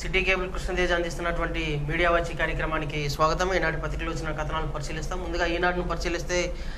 City cable Krishna Tej అందిస్తున్నటువంటి media వచ్చి కార్యక్రమానికి స్వాగతం ఈనాటి పత్రికలు వచ్చిన కథనాలు పరిశీలిస్తాం ముందుగా ఈనాడును పరిశీలిస్తే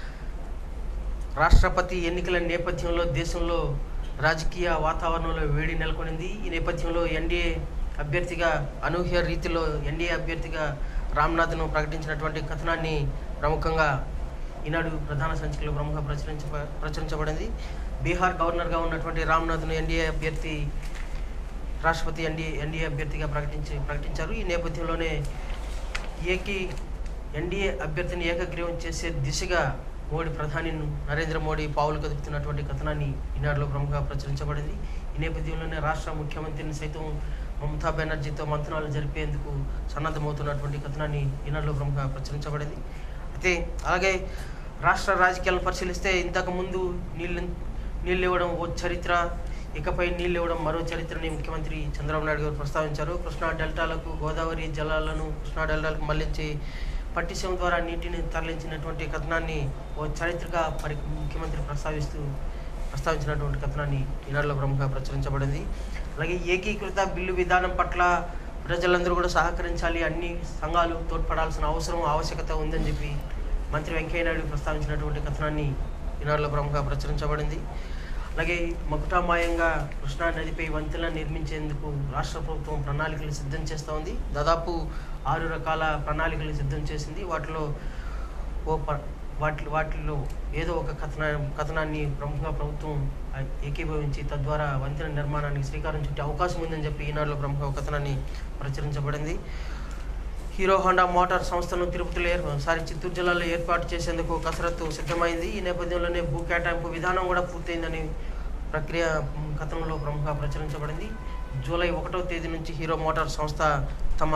రాష్ట్రపతి ఎన్నికల నేపథ్యంలో దేశంలో రాజకీయ వాతావరణంలో వేడి నెలకొనింది ఈ నేపథ్యంలో ఎన్డీఏ అభ్యర్థిగా అనూహ్య రీతిలో ఎన్డీఏ అభ్యర్థిగా రామ్నాథ్ను ప్రకటించినటువంటి కథనాన్ని ప్రముఖంగా ఈనాడు ప్రధాన సంచికలో ప్రముఖ ప్రచురించ ప్రచురించబడింది బీహార్ గవర్నర్గా ఉన్నటువంటి రామ్నాథ్ను ఎన్డీఏ అభ్యర్థి రాష్ట్రపతి ఎన్డీఏ ఎన్డీఏ అభ్యర్థిగా ప్రకటించి ప్రకటించారు ఈ నేపథ్యంలోనే ఏకీ ఎన్డీఏ అభ్యర్థిని ఏకగ్రీవం చేసే దిశగా మోడీ ప్రధాని నరేంద్ర మోడీ పావులు కదుపుతున్నటువంటి కథనాన్ని ఈనాడులో ప్రముఖంగా ప్రచురించబడింది ఈ నేపథ్యంలోనే రాష్ట్ర ముఖ్యమంత్రిని సైతం మమతా బెనర్జీతో మంత్రాలు జరిపేందుకు సన్నద్ధమవుతున్నటువంటి కథనాన్ని ఈనాడులో ప్రముఖంగా ప్రచురించబడింది అయితే అలాగే రాష్ట్ర రాజకీయాలను పరిశీలిస్తే ఇంతకుముందు నీళ్ళు నీళ్ళు ఇవ్వడం ఓ చరిత్ర ఇకపై నీళ్ళు ఇవ్వడం మరో చరిత్రని ముఖ్యమంత్రి చంద్రబాబు నాయుడు గారు ప్రస్తావించారు కృష్ణా డెల్టాలకు గోదావరి జలాలను కృష్ణా డెల్టాలకు మళ్లించి పట్టిసీమ ద్వారా నీటిని తరలించినటువంటి కథనాన్ని ఓ చరిత్రగా పరి ముఖ్యమంత్రి ప్రస్తావిస్తూ ప్రస్తావించినటువంటి కథనాన్ని ఈనాడులో ప్రముఖంగా ప్రచురించబడింది అలాగే ఏకీకృత బిల్లు విధానం పట్ల ప్రజలందరూ కూడా సహకరించాలి అన్ని సంఘాలు తోడ్పడాల్సిన అవసరం ఆవశ్యకత ఉందని చెప్పి మంత్రి వెంకయ్యనాయుడు ప్రస్తావించినటువంటి కథనాన్ని ఈనాడులో ప్రముఖంగా ప్రచురించబడింది అలాగే మకుటామాయంగా కృష్ణా నదిపై వంతెన నిర్మించేందుకు రాష్ట్ర ప్రభుత్వం ప్రణాళికలు సిద్ధం చేస్తూ ఉంది దాదాపు ఆరు రకాల ప్రణాళికలు సిద్ధం చేసింది వాటిలో ఓ ప వాటి వాటిలో ఏదో ఒక కథన కథనాన్ని ప్రముఖంగా ప్రభుత్వం ఆ, ఏకీభవించి తద్వారా వంతెన నిర్మాణానికి శ్రీకారం చుట్టే అవకాశం ఉందని చెప్పి ఈనాడులో ప్రముఖ కథనాన్ని ప్రచురించబడింది హీరో హోండా మోటార్ సంస్థను తిరుపతిలో ఏర్ సారీ చిత్తూరు జిల్లాలో ఏర్పాటు చేసేందుకు కసరత్తు సిద్ధమైంది ఈ నేపథ్యంలోనే భూ కేటాయింపు విధానం కూడా పూర్తయిందని ప్రక్రియ మ్, కథనంలో ప్రముఖ ప్రచురించబడింది జూలై ఒకటవ తేదీ నుంచి హీరో మోటార్ సంస్థ తమ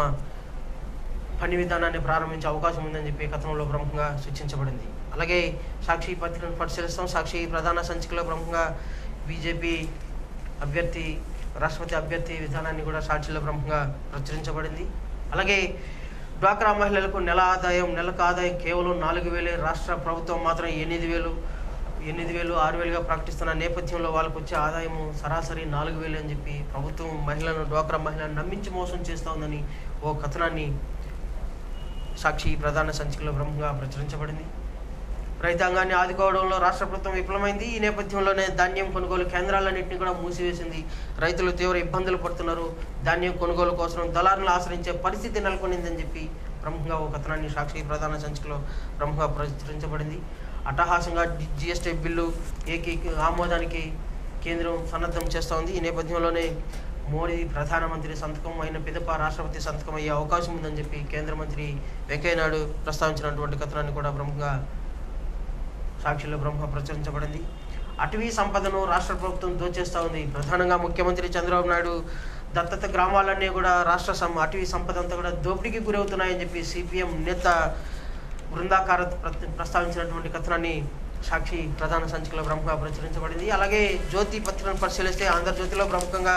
పని విధానాన్ని ప్రారంభించే అవకాశం ఉందని చెప్పి కథనంలో ప్రముఖంగా సూచించబడింది అలాగే సాక్షి పత్రికను పరిశీలిస్తాం సాక్షి ప్రధాన సంచికలో ప్రముఖంగా బీజేపీ అభ్యర్థి రాష్ట్రపతి అభ్యర్థి విధానాన్ని కూడా సాక్షిలో ప్రముఖంగా ప్రచురించబడింది అలాగే డ్వాక్రా మహిళలకు నెల ఆదాయం నెలకు ఆదాయం కేవలం నాలుగు వేలే రాష్ట్ర ప్రభుత్వం మాత్రం ఎనిమిది వేలు ఎనిమిది వేలు ఆరు వేలుగా ప్రకటిస్తున్న నేపథ్యంలో వాళ్ళకు వచ్చే ఆదాయము సరాసరి నాలుగు వేలు అని చెప్పి ప్రభుత్వం మహిళలను డ్వాక్రా మహిళలను నమ్మించి మోసం చేస్తూ ఉందని ఓ కథనాన్ని సాక్షి ప్రధాన సంచికలో ప్రముఖంగా ప్రచురించబడింది రైతాంగాన్ని ఆదుకోవడంలో రాష్ట్ర ప్రభుత్వం విఫలమైంది ఈ నేపథ్యంలోనే ధాన్యం కొనుగోలు కేంద్రాలన్నింటినీ కూడా మూసివేసింది రైతులు తీవ్ర ఇబ్బందులు పడుతున్నారు ధాన్యం కొనుగోలు కోసం దళారులను ఆశ్రయించే పరిస్థితి నెలకొనిందని చెప్పి ప్రముఖంగా ఒక కథనాన్ని సాక్షి ప్రధాన సంచికలో ప్రముఖంగా ప్రచురించబడింది అట్టహాసంగా జిఎస్టీ బిల్లు ఏకీ ఆమోదానికి కేంద్రం సన్నద్ధం చేస్తూ ఉంది ఈ నేపథ్యంలోనే మోడీ ప్రధానమంత్రి సంతకం అయిన పిదప రాష్ట్రపతి సంతకం అయ్యే అవకాశం ఉందని చెప్పి కేంద్ర మంత్రి వెంకయ్యనాయుడు ప్రస్తావించినటువంటి కథనాన్ని కూడా ప్రముఖంగా సాక్షిలో బ్రహ్మ ప్రచురించబడింది అటవీ సంపదను రాష్ట్ర ప్రభుత్వం దోచేస్తూ ఉంది ప్రధానంగా ముఖ్యమంత్రి చంద్రబాబు నాయుడు దత్తత గ్రామాలన్నీ కూడా రాష్ట్ర సం అటవీ సంపద అంతా కూడా దోపిడీకి గురవుతున్నాయని చెప్పి సిపిఎం నేత బృందాకార ప్ర- ప్రస్తావించినటువంటి కథనాన్ని సాక్షి ప్రధాన సంచికలో ప్రముఖంగా ప్రచురించబడింది అలాగే జ్యోతి పత్రికను పరిశీలిస్తే ఆంధ్రజ్యోతిలో ప్రముఖంగా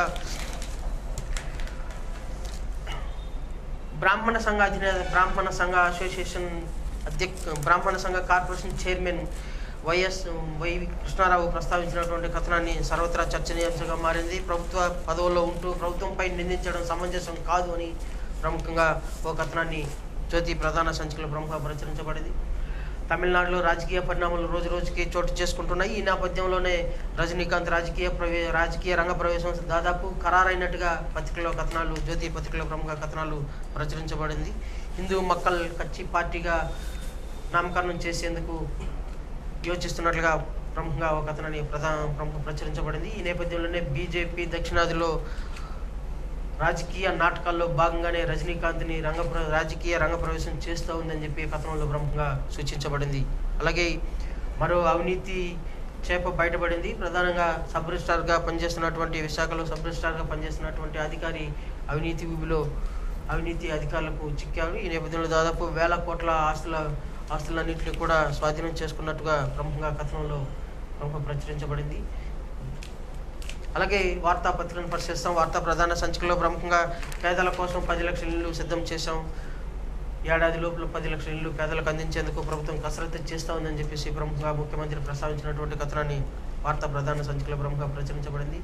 బ్రాహ్మణ సంఘ అధినేత బ్రాహ్మణ సంఘ అసోసియేషన్ అధ్యక్ష బ్రాహ్మణ సంఘ corporation chairman YS Y Krishnarao ప్రస్తావించినటువంటి కథనాన్ని సర్వత్రా చర్చనీయాంశంగా మారింది ప్రభుత్వ పదవుల్లో ఉంటూ ప్రభుత్వంపై నిందించడం సమంజసం కాదు అని ప్రముఖంగా ఓ కథనాన్ని జ్యోతి ప్రధాన సంచికలో ప్రముఖంగా ప్రచురించబడింది తమిళనాడులో రాజకీయ పరిణామాలు రోజు రోజుకి చోటు చేసుకుంటున్నాయి ఈ నేపథ్యంలోనే రజనీకాంత్ రాజకీయ ప్రవే రాజకీయ రంగ ప్రవేశం దాదాపు ఖరారైనట్టుగా పత్రికలో కథనాలు జ్యోతి పత్రికలో ప్రముఖ కథనాలు ప్రచురించబడింది హిందూ మక్కల్ కచ్చి పార్టీగా నామకరణం చేసేందుకు యోచిస్తున్నట్లుగా ప్రముఖంగా ఒక కథనాన్ని ప్రధాన ప్రముఖ ప్రచురించబడింది ఈ నేపథ్యంలోనే బీజేపీ దక్షిణాదిలో రాజకీయ నాటకాల్లో భాగంగానే రజనీకాంత్ని రంగ ప్ర- రాజకీయ రంగ ప్రవేశం చేస్తూ ఉందని చెప్పి కథనంలో ప్రముఖంగా సూచించబడింది అలాగే మరో అవినీతి చేప బయటపడింది ప్రధానంగా సబ్ రిజిస్ట్రార్గా పనిచేస్తున్నటువంటి విశాఖలో సబ్ రిజిస్ట్రార్గా పనిచేస్తున్నటువంటి అధికారి అవినీతి ఊబిలో అవినీతి అధికారులకు చిక్కారు ఈ నేపథ్యంలో దాదాపు వేల కోట్ల ఆస్తుల ఆస్తులన్నింటినీ కూడా స్వాధీనం చేసుకున్నట్టుగా ప్రముఖంగా కథనంలో ప్రముఖ ప్రచురించబడింది అలాగే వార్తాపత్రికను పరిశీలిస్తాం వార్తా ప్రధాన సంచికలో ప్రముఖంగా పేదల కోసం పది లక్షల ఇళ్ళు సిద్ధం చేశాం ఏడాది లోపల పది లక్షల ఇళ్ళు పేదలకు అందించేందుకు ప్రభుత్వం కసరత్తు చేస్తూ ఉందని చెప్పేసి ప్రముఖంగా ముఖ్యమంత్రి ప్రస్తావించినటువంటి కథనాన్ని వార్తా ప్రధాన సంచికలో ప్రముఖంగా ప్రచురించబడింది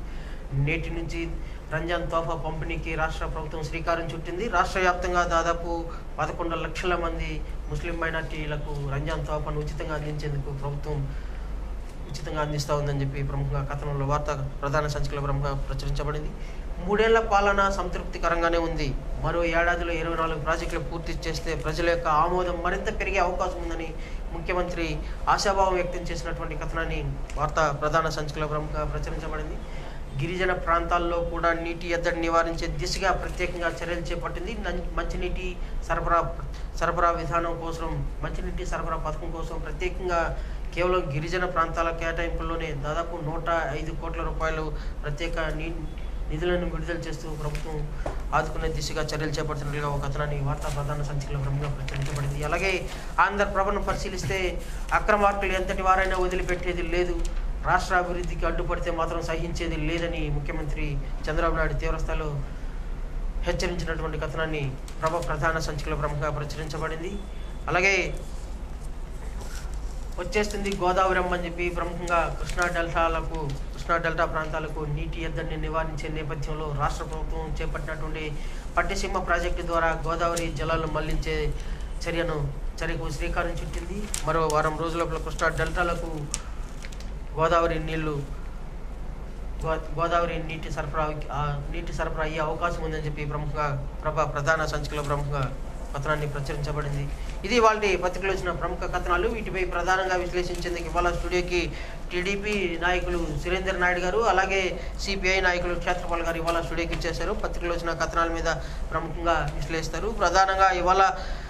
నేటి నుంచి రంజాన్ తోఫా పంపిణీకి రాష్ట్ర ప్రభుత్వం శ్రీకారం చుట్టింది రాష్ట్ర వ్యాప్తంగా దాదాపు పదకొండు లక్షల మంది ముస్లిం మైనార్టీలకు రంజాన్ తోఫాను ఉచితంగా అందించేందుకు ప్రభుత్వం ఉచితంగా అందిస్తూ ఉందని చెప్పి ప్రముఖంగా కథనంలో వార్త ప్రధాన సంచికలో ప్రముఖంగా ప్రచురించబడింది మూడేళ్ల పాలన సంతృప్తికరంగానే ఉంది మరో ఏడాదిలో ఇరవై నాలుగు ప్రాజెక్టులు పూర్తి చేస్తే ప్రజల యొక్క ఆమోదం మరింత పెరిగే అవకాశం ఉందని ముఖ్యమంత్రి ఆశాభావం వ్యక్తం చేసినటువంటి కథనాన్ని వార్త ప్రధాన సంచికలో ప్రముఖంగా ప్రచురించబడింది గిరిజన ప్రాంతాల్లో కూడా నీటి ఎద్దడి నివారించే దిశగా ప్రత్యేకంగా చర్యలు చేపట్టింది నం- మంచినీటి సరఫరా సరఫరా విధానం కోసం మంచినీటి సరఫరా పథకం కోసం ప్రత్యేకంగా కేవలం గిరిజన ప్రాంతాల కేటాయింపుల్లోనే దాదాపు నూట ఐదు కోట్ల రూపాయలు ప్రత్యేక నీ నిధులను విడుదల చేస్తూ ప్రభుత్వం ఆదుకునే దిశగా చర్యలు చేపడుతున్నట్లుగా ఒక కథనాన్ని వార్తా ప్రధాన సంచికలో ప్రముఖంగా ప్రచురించబడింది అలాగే ఆంధ్రప్రభను పరిశీలిస్తే అక్రమార్కులు ఎంతటి వారైనా వదిలిపెట్టేది లేదు రాష్ట్ర అభివృద్ధికి అడ్డుపడితే మాత్రం సహించేది లేదని ముఖ్యమంత్రి చంద్రబాబు నాయుడు తీవ్రస్థాయిలో హెచ్చరించినటువంటి కథనాన్ని ప్రభ ప్రధాన సంచికలో ప్రముఖంగా ప్రచురించబడింది అలాగే వచ్చేస్తుంది గోదావరి అమ్మ అని చెప్పి ప్రముఖంగా కృష్ణా డెల్టాలకు కృష్ణా డెల్టా ప్రాంతాలకు నీటి ఎద్దడిని నివారించే నేపథ్యంలో రాష్ట్ర ప్రభుత్వం చేపట్టినటువంటి పట్టిసీమ ప్రాజెక్టు ద్వారా గోదావరి జలాలను మళ్లించే చర్యను చర్యకు శ్రీకారం చుట్టింది మరో వారం రోజుల లోపల కృష్ణా డెల్టాలకు గోదావరి నీళ్లు గో- గోదావరి నీటి సరఫరా ఆ నీటి సరఫరా అయ్యే అవకాశం ఉందని చెప్పి ప్రముఖంగా ప్రభ ప్రధాన సంచికలో ప్రముఖంగా కథనాన్ని ప్రచురించబడింది ఇది వాళ్ళ పత్రికలో వచ్చిన ప్రముఖ కథనాలు వీటిపై ప్రధానంగా విశ్లేషించేందుకు ఇవాళ స్టూడియోకి టీడీపీ నాయకులు సురేందర్ నాయుడు గారు అలాగే సిపిఐ నాయకులు క్షేత్రపాల్ గారు ఇవాళ స్టూడియోకి ఇచ్చేశారు పత్రికలో వచ్చిన కథనాల మీద ప్రముఖంగా విశ్లేషిస్తారు ప్రధానంగా ఇవాళ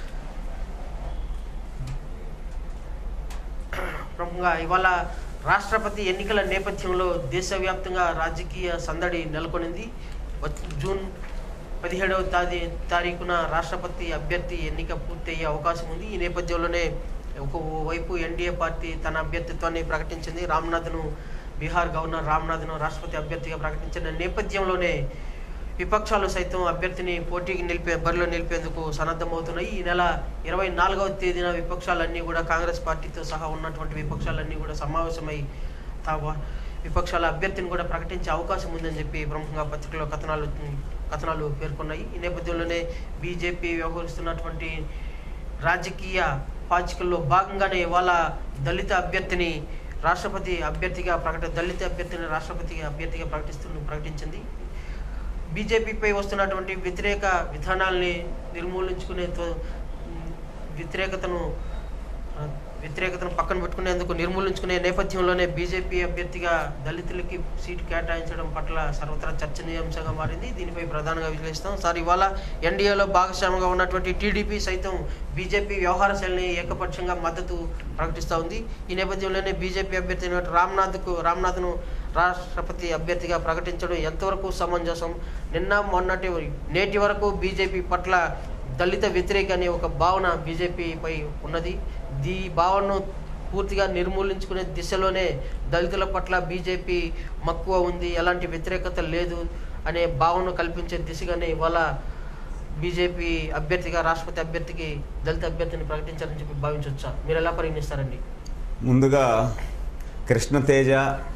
ప్రముఖంగా ఇవాళ రాష్ట్రపతి ఎన్నికల నేపథ్యంలో దేశవ్యాప్తంగా రాజకీయ సందడి నెలకొనింది వచ్చ- జూన్ పదిహేడవ తారీ తారీఖున రాష్ట్రపతి అభ్యర్థి ఎన్నిక పూర్తయ్యే అవకాశం ఉంది ఈ నేపథ్యంలోనే ఒకవైపు ఎన్డీఏ పార్టీ తన అభ్యర్థిత్వాన్ని ప్రకటించింది రామ్నాథ్ను బీహార్ గవర్నర్ రామ్నాథ్ను రాష్ట్రపతి అభ్యర్థిగా ప్రకటించిన నేపథ్యంలోనే విపక్షాలు సైతం అభ్యర్థిని పోటీకి నిలిపే బరిలో నిలిపేందుకు సన్నద్ధమవుతున్నాయి ఈ నెల ఇరవై నాలుగవ తేదీన విపక్షాలన్నీ కూడా కాంగ్రెస్ పార్టీతో సహా ఉన్నటువంటి విపక్షాలన్నీ కూడా సమావేశమై తావ విపక్షాల అభ్యర్థిని కూడా ప్రకటించే అవకాశం ఉందని చెప్పి ప్రముఖంగా పత్రికలో కథనాలు కథనాలు పేర్కొన్నాయి ఈ నేపథ్యంలోనే బీజేపీ వ్యవహరిస్తున్నటువంటి రాజకీయ పాచికల్లో భాగంగానే ఇవాళ దళిత అభ్యర్థిని రాష్ట్రపతి అభ్యర్థిగా ప్రకట దళిత అభ్యర్థిని రాష్ట్రపతి అభ్యర్థిగా ప్రకటిస్తూ ప్రకటించింది బీజేపీపై వస్తున్నటువంటి వ్యతిరేక విధానాల్ని నిర్మూలించుకునే తో- వ్యతిరేకతను ఆ, వ్యతిరేకతను పక్కన పెట్టుకునేందుకు నిర్మూలించుకునే నేపథ్యంలోనే బీజేపీ అభ్యర్థిగా దళితులకి సీటు కేటాయించడం పట్ల సర్వత్రా చర్చనీయాంశంగా మారింది దీనిపై ప్రధానంగా విశ్లేషిస్తాం సార్ ఇవాళ ఎన్డీఏలో భాగస్వామిగా ఉన్నటువంటి టీడీపీ సైతం బీజేపీ వ్యవహార శైలిని ఏకపక్షంగా మద్దతు ప్రకటిస్తూ ఉంది ఈ నేపథ్యంలోనే బీజేపీ అభ్యర్థి అయినటువంటి రామ్నాథ్కు రామ్నాథ్ను రాష్ట్రపతి అభ్యర్థిగా ప్రకటించడం ఎంతవరకు సమంజసం నిన్న మొన్నటి నేటి వరకు బీజేపీ పట్ల దళిత వ్యతిరేక అనే ఒక భావన బీజేపీపై ఉన్నది ఈ భావనను పూర్తిగా నిర్మూలించుకునే దిశలోనే దళితుల పట్ల బీజేపీ మక్కువ ఉంది ఎలాంటి వ్యతిరేకత లేదు అనే భావన కల్పించే దిశగానే ఇవాళ బీజేపీ అభ్యర్థిగా రాష్ట్రపతి అభ్యర్థికి దళిత అభ్యర్థిని ప్రకటించాలని చెప్పి భావించవచ్చా మీరు ఎలా పరిగణిస్తారండి ముందుగా కృష్ణతేజ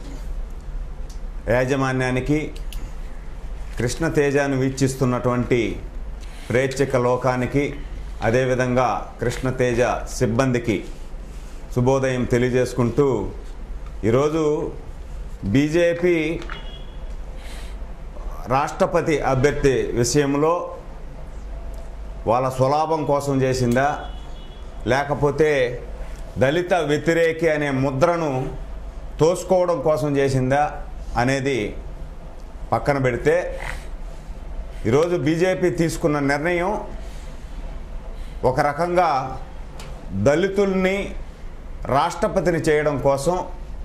యాజమాన్యానికి కృష్ణతేజను వీక్షిస్తున్నటువంటి ప్రేక్షక లోకానికి అదేవిధంగా కృష్ణతేజ సిబ్బందికి శుభోదయం తెలియజేసుకుంటూ ఈరోజు బీజేపీ రాష్ట్రపతి అభ్యర్థి విషయంలో వాళ్ళ స్వలాభం కోసం చేసిందా లేకపోతే దళిత వ్యతిరేకి అనే ముద్రను తోసుకోవడం కోసం చేసిందా అనేది పక్కన పెడితే ఈరోజు బీజేపీ తీసుకున్న నిర్ణయం ఒక రకంగా దళితుల్ని రాష్ట్రపతిని చేయడం కోసం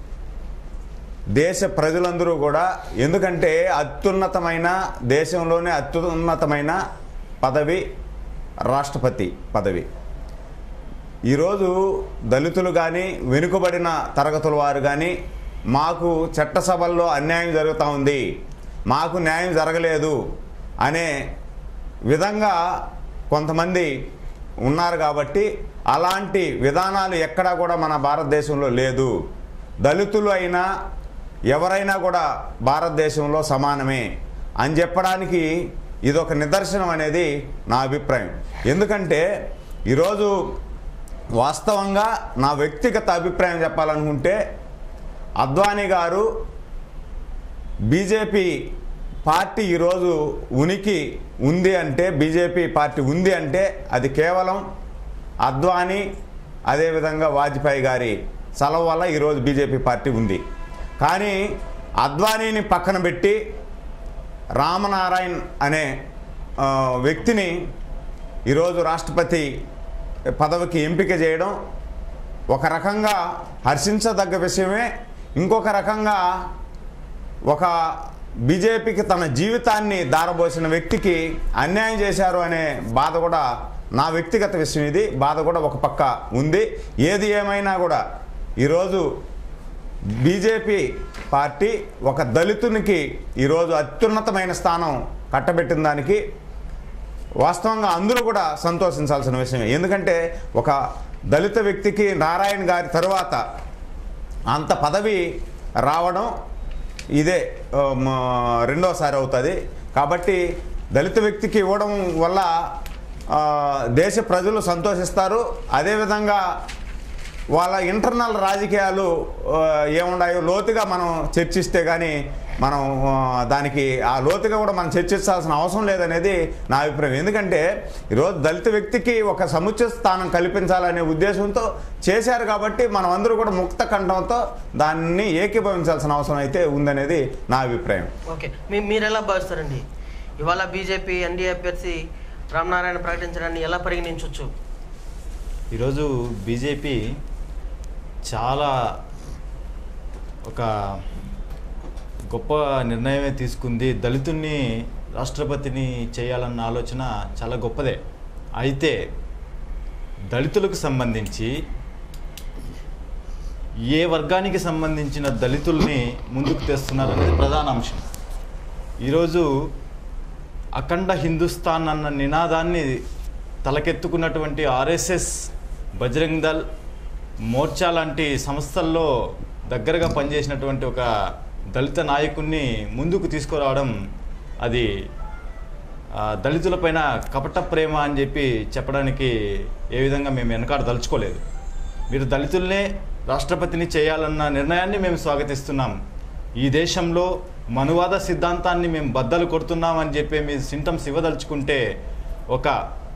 దేశ ప్రజలందరూ కూడా ఎందుకంటే అత్యున్నతమైన దేశంలోనే అత్యున్నతమైన పదవి రాష్ట్రపతి పదవి ఈరోజు దళితులు కానీ వెనుకబడిన తరగతుల వారు కానీ మాకు చట్టసభల్లో అన్యాయం జరుగుతూ ఉంది మాకు న్యాయం జరగలేదు అనే విధంగా కొంతమంది ఉన్నారు కాబట్టి అలాంటి విధానాలు ఎక్కడా కూడా మన భారతదేశంలో లేదు దళితులు అయినా ఎవరైనా కూడా భారతదేశంలో సమానమే అని చెప్పడానికి ఇదొక నిదర్శనం అనేది నా అభిప్రాయం ఎందుకంటే ఈరోజు వాస్తవంగా నా వ్యక్తిగత అభిప్రాయం చెప్పాలనుకుంటే అద్వానీ గారు బీజేపీ పార్టీ ఈరోజు ఉనికి ఉంది అంటే బీజేపీ పార్టీ ఉంది అంటే అది కేవలం అద్వానీ అదేవిధంగా వాజ్పేయి గారి చలవ వల్ల ఈరోజు బీజేపీ పార్టీ ఉంది కానీ అద్వానీని పక్కన పెట్టి రామనారాయణ్ అనే ఆ, వ్యక్తిని ఈరోజు రాష్ట్రపతి పదవికి ఎంపిక చేయడం ఒక రకంగా హర్షించదగ్గ విషయమే ఇంకొక రకంగా ఒక బీజేపీకి తన జీవితాన్ని దారబోసిన వ్యక్తికి అన్యాయం చేశారు అనే బాధ కూడా నా వ్యక్తిగత విషయం ఇది బాధ కూడా ఒక పక్క ఉంది ఏది ఏమైనా కూడా ఈరోజు బీజేపీ పార్టీ ఒక దళితునికి ఈరోజు అత్యున్నతమైన స్థానం కట్టబెట్టిన దానికి వాస్తవంగా అందరూ కూడా సంతోషించాల్సిన విషయమే ఎందుకంటే ఒక దళిత వ్యక్తికి నారాయణ గారి తరువాత అంత పదవి రావడం ఇదే ఆ, మ- రెండోసారి అవుతుంది కాబట్టి దళిత వ్యక్తికి ఇవ్వడం వల్ల ఆ, దేశ ప్రజలు సంతోషిస్తారు అదేవిధంగా వాళ్ళ ఇంటర్నల్ రాజకీయాలు ఆ, ఏమున్నాయో లోతుగా మనం చర్చిస్తే కానీ మనం ఆ, దానికి ఆ లోతుగా కూడా మనం చర్చించాల్సిన అవసరం లేదనేది నా అభిప్రాయం ఎందుకంటే ఈరోజు దళిత వ్యక్తికి ఒక సముచిత స్థానం కల్పించాలనే ఉద్దేశంతో చేశారు కాబట్టి మనం అందరూ కూడా ముక్త కంఠంతో దాన్ని ఏకీభవించాల్సిన అవసరం అయితే ఉందనేది నా అభిప్రాయం ఓకే మీ మీరు ఎలా భావిస్తారండి ఇవాళ బీజేపీ ఎన్డీఏ అభ్యర్థి రామనారాయణ ప్రకటించడాన్ని ఎలా పరిగణించవచ్చు ఈరోజు బీజేపీ చాలా ఒక గొప్ప నిర్ణయమే తీసుకుంది దళితుల్ని రాష్ట్రపతిని చేయాలన్న ఆలోచన చాలా గొప్పదే అయితే దళితులకు సంబంధించి ఏ వర్గానికి సంబంధించిన దళితుల్ని ముందుకు తెస్తున్నారనేది ప్రధాన అంశం ఈరోజు అఖండ హిందుస్థాన్ అన్న నినాదాన్ని తలకెత్తుకున్నటువంటి ఆర్ఎస్ఎస్ బజరంగ్ దల్ మోర్చా లాంటి సంస్థల్లో దగ్గరగా పనిచేసినటువంటి ఒక దళిత నాయకుడిని ముందుకు తీసుకురావడం అది ఆ, దళితులపైన కపట ప్రేమ అని చెప్పి చెప్పడానికి ఏ విధంగా మేము వెనకాడ దలుచుకోలేదు మీరు దళితుల్నే రాష్ట్రపతిని చేయాలన్న నిర్ణయాన్ని మేము స్వాగతిస్తున్నాం ఈ దేశంలో మనువాద సిద్ధాంతాన్ని మేము బద్దలు కొడుతున్నామని చెప్పి మీ సింటమ్స్ ఇవ్వదలుచుకుంటే ఒక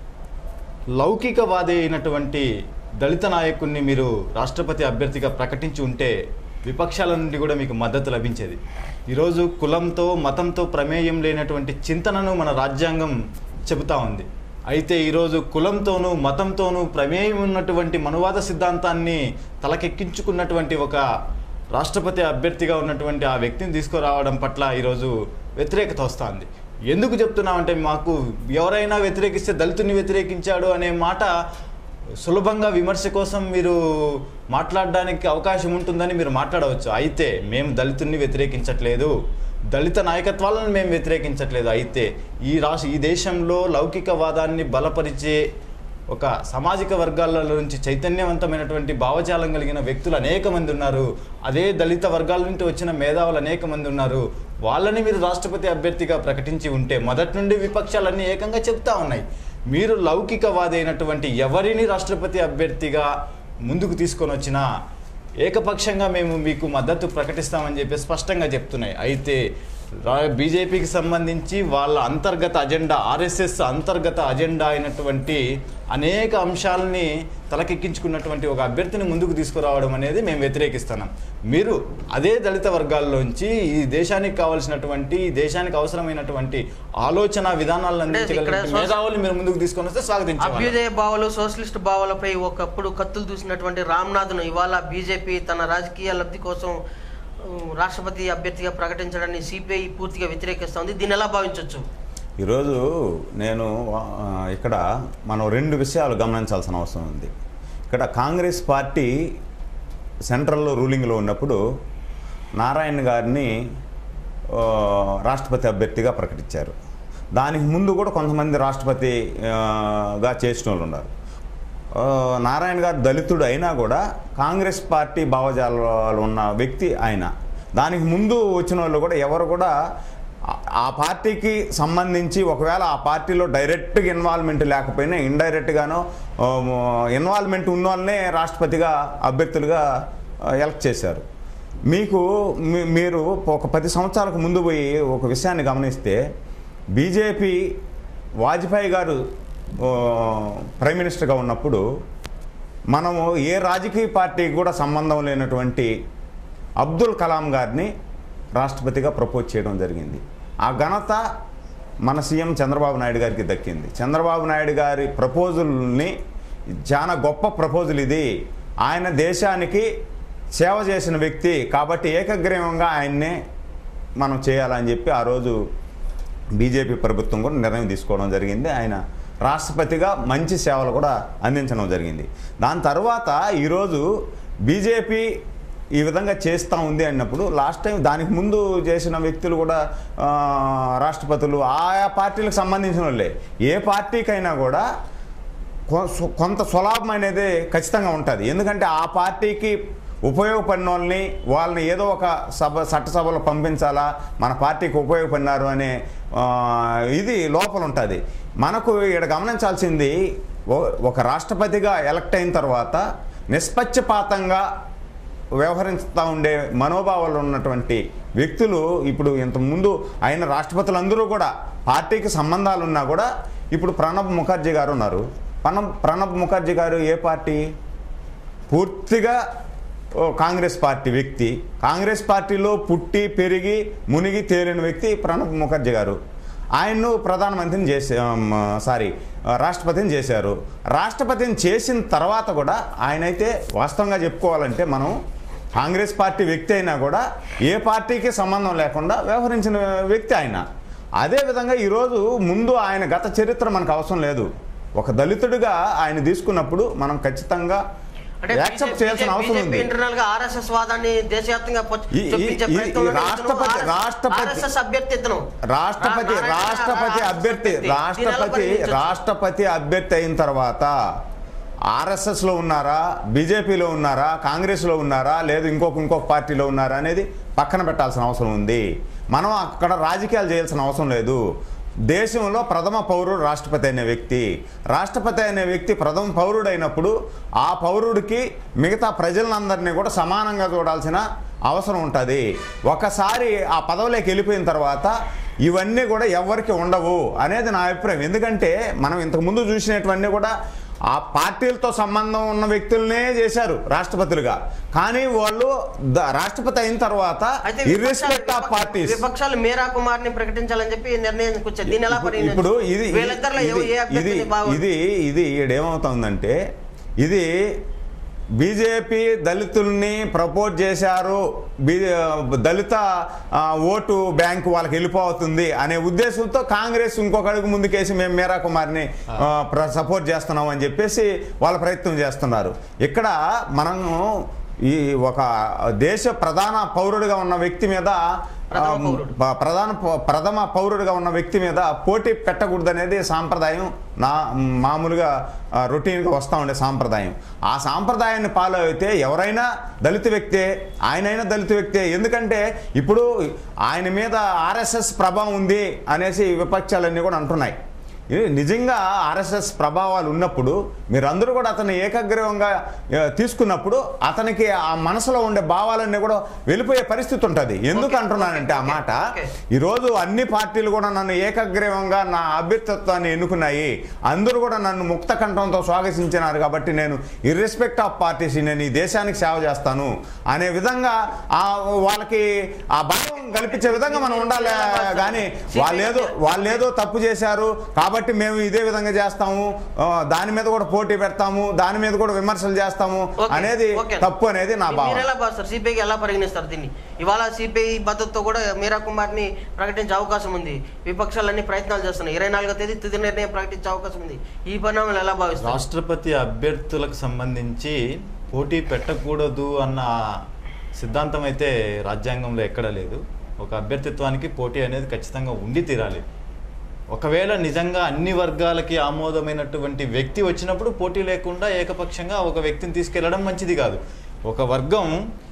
లౌకికవాది అయినటువంటి దళిత నాయకుడిని మీరు రాష్ట్రపతి అభ్యర్థిగా ప్రకటించి ఉంటే విపక్షాల నుండి కూడా మీకు మద్దతు లభించేది ఈరోజు కులంతో మతంతో ప్రమేయం లేనటువంటి చింతనను మన రాజ్యాంగం చెబుతా ఉంది అయితే ఈరోజు కులంతోనూ మతంతోనూ ప్రమేయం ఉన్నటువంటి మనువాద సిద్ధాంతాన్ని తలకెక్కించుకున్నటువంటి ఒక రాష్ట్రపతి అభ్యర్థిగా ఉన్నటువంటి ఆ వ్యక్తిని తీసుకురావడం పట్ల ఈరోజు వ్యతిరేకత వస్తుంది ఎందుకు చెప్తున్నామంటే మాకు ఎవరైనా వ్యతిరేకిస్తే దళితుని వ్యతిరేకించాడు అనే మాట సులభంగా విమర్శ కోసం మీరు మాట్లాడడానికి అవకాశం ఉంటుందని మీరు మాట్లాడవచ్చు అయితే మేము దళితుల్ని వ్యతిరేకించట్లేదు దళిత నాయకత్వాలను మేము వ్యతిరేకించట్లేదు అయితే ఈ రాష్ట్ర ఈ దేశంలో లౌకికవాదాన్ని బలపరిచే ఒక సామాజిక వర్గాల నుంచి చైతన్యవంతమైనటువంటి భావజాలం కలిగిన వ్యక్తులు అనేక మంది ఉన్నారు అదే దళిత వర్గాల నుండి వచ్చిన మేధావులు అనేక మంది ఉన్నారు వాళ్ళని మీరు రాష్ట్రపతి అభ్యర్థిగా ప్రకటించి ఉంటే మొదటి నుండి విపక్షాలన్నీ ఏకంగా చెప్తా ఉన్నాయి మీరు లౌకికవాది అయినటువంటి ఎవరిని రాష్ట్రపతి అభ్యర్థిగా ముందుకు తీసుకొని వచ్చినా ఏకపక్షంగా మేము మీకు మద్దతు ప్రకటిస్తామని చెప్పి స్పష్టంగా చెప్తున్నాయి అయితే రా- బీజేపీకి సంబంధించి వాళ్ళ అంతర్గత అజెండా ఆర్ఎస్ఎస్ అంతర్గత అజెండా అయినటువంటి అనేక అంశాలని తలకెక్కించుకున్నటువంటి ఒక అభ్యర్థిని ముందుకు తీసుకురావడం అనేది మేము వ్యతిరేకిస్తున్నాం మీరు అదే దళిత వర్గాల్లోంచి ఈ దేశానికి కావాల్సినటువంటి ఈ దేశానికి అవసరమైనటువంటి ఆలోచన విధానాలను అంటే ఇక్కడ అందించగలిగిన సోష- మేధావుల్ని మీరు ముందుకు తీసుకొని వస్తే స్వాగతించాలి అభ్యుదయ భావాలు సోషలిస్ట్ భావాలపై ఒకప్పుడు కత్తులు దూసినటువంటి రామ్నాథ్ను ఇవాళ బీజేపీ తన రాజకీయ లబ్ధి కోసం ఉమ్, రాష్ట్రపతి అభ్యర్థిగా ప్రకటించడాన్ని సిపిఐ పూర్తిగా వ్యతిరేకిస్తోంది దీన్ని ఎలా భావించవచ్చు ఈరోజు నేను ఆ, ఇక్కడ మనం రెండు విషయాలు గమనించాల్సిన అవసరం ఉంది ఇక్కడ కాంగ్రెస్ పార్టీ సెంట్రల్లో రూలింగ్లో ఉన్నప్పుడు నారాయణ గారిని ఆ, రాష్ట్రపతి అభ్యర్థిగా ప్రకటించారు దానికి ముందు కూడా కొంతమంది రాష్ట్రపతి ఆ, గా చేసిన వాళ్ళు ఉన్నారు ఆ, నారాయణ గారు దళితుడు అయినా కూడా కాంగ్రెస్ పార్టీ భావజాలాలు ఉన్న వ్యక్తి ఆయన దానికి ముందు వచ్చిన వాళ్ళు కూడా ఎవరు కూడా ఆ- ఆ పార్టీకి సంబంధించి ఒకవేళ ఆ పార్టీలో డైరెక్ట్గా ఇన్వాల్వ్మెంట్ లేకపోయినా ఇండైరెక్ట్గానో ఇన్వాల్వ్మెంట్ ఉన్న వాళ్ళనే రాష్ట్రపతిగా అభ్యర్థులుగా ఎలక్ట్ చేశారు మీకు మీ- మీరు ఒక పది సంవత్సరాలకు ముందు పోయి ఒక విషయాన్ని గమనిస్తే బీజేపీ వాజ్పేయి గారు ఆ, ప్రైమ్ మినిస్టర్గా ఉన్నప్పుడు మనము ఏ రాజకీయ పార్టీకి కూడా సంబంధం లేనటువంటి అబ్దుల్ కలాం గారిని రాష్ట్రపతిగా ప్రపోజ్ చేయడం జరిగింది ఆ ఘనత మన సీఎం చంద్రబాబు నాయుడు గారికి దక్కింది చంద్రబాబు నాయుడు గారి ప్రపోజల్ని చాలా గొప్ప ప్రపోజల్ ఇది ఆయన దేశానికి సేవ చేసిన వ్యక్తి కాబట్టి ఏకగ్రీవంగా ఆయన్నే మనం చేయాలని చెప్పి ఆ రోజు బీజేపీ ప్రభుత్వం కూడా నిర్ణయం తీసుకోవడం జరిగింది ఆయన రాష్ట్రపతిగా మంచి సేవలు కూడా అందించడం జరిగింది దాని తర్వాత ఈరోజు బీజేపీ ఈ విధంగా చేస్తూ ఉంది అన్నప్పుడు లాస్ట్ టైం దానికి ముందు చేసిన వ్యక్తులు కూడా ఆ, రాష్ట్రపతులు ఆయా పార్టీలకు సంబంధించిన వాళ్ళే ఏ పార్టీకైనా కూడా కొ- సు- కొంత స్వలాభం అనేది ఖచ్చితంగా ఉంటుంది ఎందుకంటే ఆ పార్టీకి ఉపయోగపడిన వాళ్ళని వాళ్ళని ఏదో ఒక సభ చట్టసభలో పంపించాలా మన పార్టీకి ఉపయోగపడినారు అనే ఆ, ఇది లోపల ఉంటుంది మనకు ఇక్కడ గమనించాల్సింది ఓ- ఒక రాష్ట్రపతిగా ఎలక్ట్ అయిన తర్వాత నిష్పక్షపాతంగా వ్యవహరిస్తూ ఉండే మనోభావాలు ఉన్నటువంటి వ్యక్తులు ఇప్పుడు ఇంతకుముందు అయిన రాష్ట్రపతులందరూ కూడా పార్టీకి సంబంధాలు ఉన్నా కూడా ఇప్పుడు ప్రణబ్ ముఖర్జీ గారు ఉన్నారు ప్రణబ్ ప్రణబ్ ముఖర్జీ గారు ఏ పార్టీ పూర్తిగా ఓ కాంగ్రెస్ పార్టీ వ్యక్తి కాంగ్రెస్ పార్టీలో పుట్టి పెరిగి మునిగి తేలిన వ్యక్తి ప్రణబ్ ముఖర్జీ గారు ఆయన్ను ప్రధానమంత్రిని చేసే సారీ రాష్ట్రపతిని చేశారు రాష్ట్రపతిని చేసిన తర్వాత కూడా ఆయనైతే వాస్తవంగా చెప్పుకోవాలంటే మనం కాంగ్రెస్ పార్టీ వ్యక్తి అయినా కూడా ఏ పార్టీకి సంబంధం లేకుండా వ్యవహరించిన వ్యక్తి ఆయన అదేవిధంగా ఈరోజు ముందు ఆయన గత చరిత్ర మనకు అవసరం లేదు ఒక దళితుడిగా ఆయన తీసుకున్నప్పుడు మనం ఖచ్చితంగా అంటే యాక్సెప్ట్ చేయాల్సిన అవసరం ఉంది ఇంటర్నల్ గా ఆర్ఎస్ఎస్ వాదాన్ని దేశవ్యాప్తంగా పొ- ఈ- ఈ- చొప్పించే ఈ- ప్రయత్నంలో ఈ రాష్ట్రపతి- ఇతను రాష్ట్రపతి- ఆర్ఎస్ఎస్ అభ్యర్థి ఇతను రాష్ట్రపతి రా- నారాయణ రాష్ట్రపతి రా- అభ్యర్థి దీన్ని ఎలా రాష్ట్రపతి పరిగణించొచ్చు? రాష్ట్రపతి అభ్యర్థి అయిన తర్వాత ఆర్ఎస్ఎస్లో ఉన్నారా బీజేపీలో ఉన్నారా కాంగ్రెస్లో ఉన్నారా లేదు ఇంకొక ఇంకొక పార్టీలో ఉన్నారా అనేది పక్కన పెట్టాల్సిన అవసరం ఉంది మనం అక్కడ రాజకీయాలు చేయాల్సిన అవసరం లేదు దేశంలో ప్రథమ పౌరుడు రాష్ట్రపతి అనే వ్యక్తి రాష్ట్రపతి అనే వ్యక్తి ప్రథమ పౌరుడు అయినప్పుడు ఆ పౌరుడికి మిగతా ప్రజలందరినీ కూడా సమానంగా చూడాల్సిన అవసరం ఉంటుంది ఒకసారి ఆ పదవిలోకి వెళ్ళిపోయిన తర్వాత ఇవన్నీ కూడా ఎవరికి ఉండవు అనేది నా అభిప్రాయం ఎందుకంటే మనం ఇంతకుముందు చూసినటువన్నీ కూడా ఆ పార్టీలతో సంబంధం ఉన్న వ్యక్తులనే చేశారు రాష్ట్రపతులుగా కానీ వాళ్ళు ద- రాష్ట్రపతి అయిన తర్వాత అయితే ఇర్రెస్పెక్ట్ ఆఫ్ విపక్షాలు- పార్టీస్ విపక్షాలు మేరా కుమార్ ని ప్రకటించాలని చెప్పి నిర్ణయానికి వచ్చారు దీన్ని ఎలా పరిగణించొచ్చు? ఇప్పుడు ఇది వీళ్ళిద్దరిలో ఎవ- ఏ ఇది- ఇది అభ్యర్థిని బాగా ఇది ఇది ఏమవుతుందంటే ఇది బీజేపీ దళితుల్ని ప్రపోజ్ చేశారు బీ దళిత ఆ, ఓటు బ్యాంకు వాళ్ళకి వెళ్ళిపోతుంది అనే ఉద్దేశంతో కాంగ్రెస్ ఇంకొక అడుగు ముందుకేసి మేము మీరా కుమార్ని ఆ, ప్ర- సపోర్ట్ చేస్తున్నాం అని చెప్పేసి వాళ్ళ ప్రయత్నం చేస్తున్నారు ఇక్కడ మనము ఈ ఒక దేశ ప్రధాన పౌరుడిగా ఉన్న వ్యక్తి మీద ప్రథమ ఆ, పౌరుడు. ప- ప్రధాన ప- ప్రథమ పౌరుడిగా ఉన్న వ్యక్తి మీద పోటీ పెట్టకూడదు అనేది సాంప్రదాయం నా మామూలుగా ఆ, రొటీన్గా వస్తూ ఉండే సాంప్రదాయం ఆ సాంప్రదాయాన్ని ఫాలో అయితే ఎవరైనా దళిత వ్యక్తే ఆయనైనా దళిత వ్యక్తే ఎందుకంటే ఇప్పుడు ఆయన మీద ఆర్ఎస్ఎస్ ప్రభావం ఉంది అనేసి విపక్షాలన్నీ కూడా అంటున్నాయి ఇది నిజంగా ఆర్ఎస్ఎస్ ప్రభావాలు ఉన్నప్పుడు మీరందరూ కూడా అతన్ని ఏకగ్రీవంగా ఆ, తీసుకున్నప్పుడు అతనికి ఆ మనసులో ఉండే భావాలన్నీ కూడా వెళ్ళిపోయే పరిస్థితి ఉంటుంది ఎందుకు ఓకే, అంటున్నానంటే ఆ ఓకే, మాట ఓకే. ఈరోజు అన్ని పార్టీలు కూడా నన్ను ఏకగ్రీవంగా నా అభ్యర్థిత్వాన్ని ఎన్నుకున్నాయి అందరూ కూడా నన్ను ముక్త కంఠంతో స్వాగతించినారు కాబట్టి నేను ఇర్రెస్పెక్ట్ ఆఫ్ పార్టీస్ నేను ఈ దేశానికి సేవ చేస్తాను అనే విధంగా ఆ వాళ్ళకి ఆ భావం కల్పించే విధంగా మనం ఉండాలి కానీ వాళ్ళేదో వాళ్ళేదో తప్పు చేశారు కాబట్టి మేము ఇదే విధంగా చేస్తాము ఆ, దాని మీద కూడా పోటీ పెడతాము దాని మీద కూడా విమర్శలు చేస్తాము ఓకే, అనేది ఓకే. తప్పు అనేది నా మీరు భావం ఎలా భావిస్తారు సిపిఐకి ఎలా పరిగణిస్తారు దీన్ని ఇవాళ సిపిఐ మద్దతుతో కూడా మీరా కుమార్ ని ప్రకటించే అవకాశం ఉంది విపక్షాలన్నీ ప్రయత్నాలు చేస్తున్నాయి ఇరవై నాలుగో తేదీ తుది నిర్ణయం ప్రకటించే అవకాశం ఉంది ఈ పరిణామాలు ఎలా భావిస్తారు రాష్ట్రపతి అభ్యర్థులకు సంబంధించి పోటీ పెట్టకూడదు అన్న సిద్ధాంతం అయితే రాజ్యాంగంలో ఎక్కడా లేదు ఒక అభ్యర్థిత్వానికి పోటీ అనేది ఖచ్చితంగా ఉండి తీరాలి ఒకవేళ నిజంగా అన్ని వర్గాలకి ఆమోదమైనటువంటి వ్యక్తి వచ్చినప్పుడు పోటీ లేకుండా ఏకపక్షంగా ఒక వ్యక్తిని తీసుకెళ్లడం మంచిది కాదు ఒక వర్గం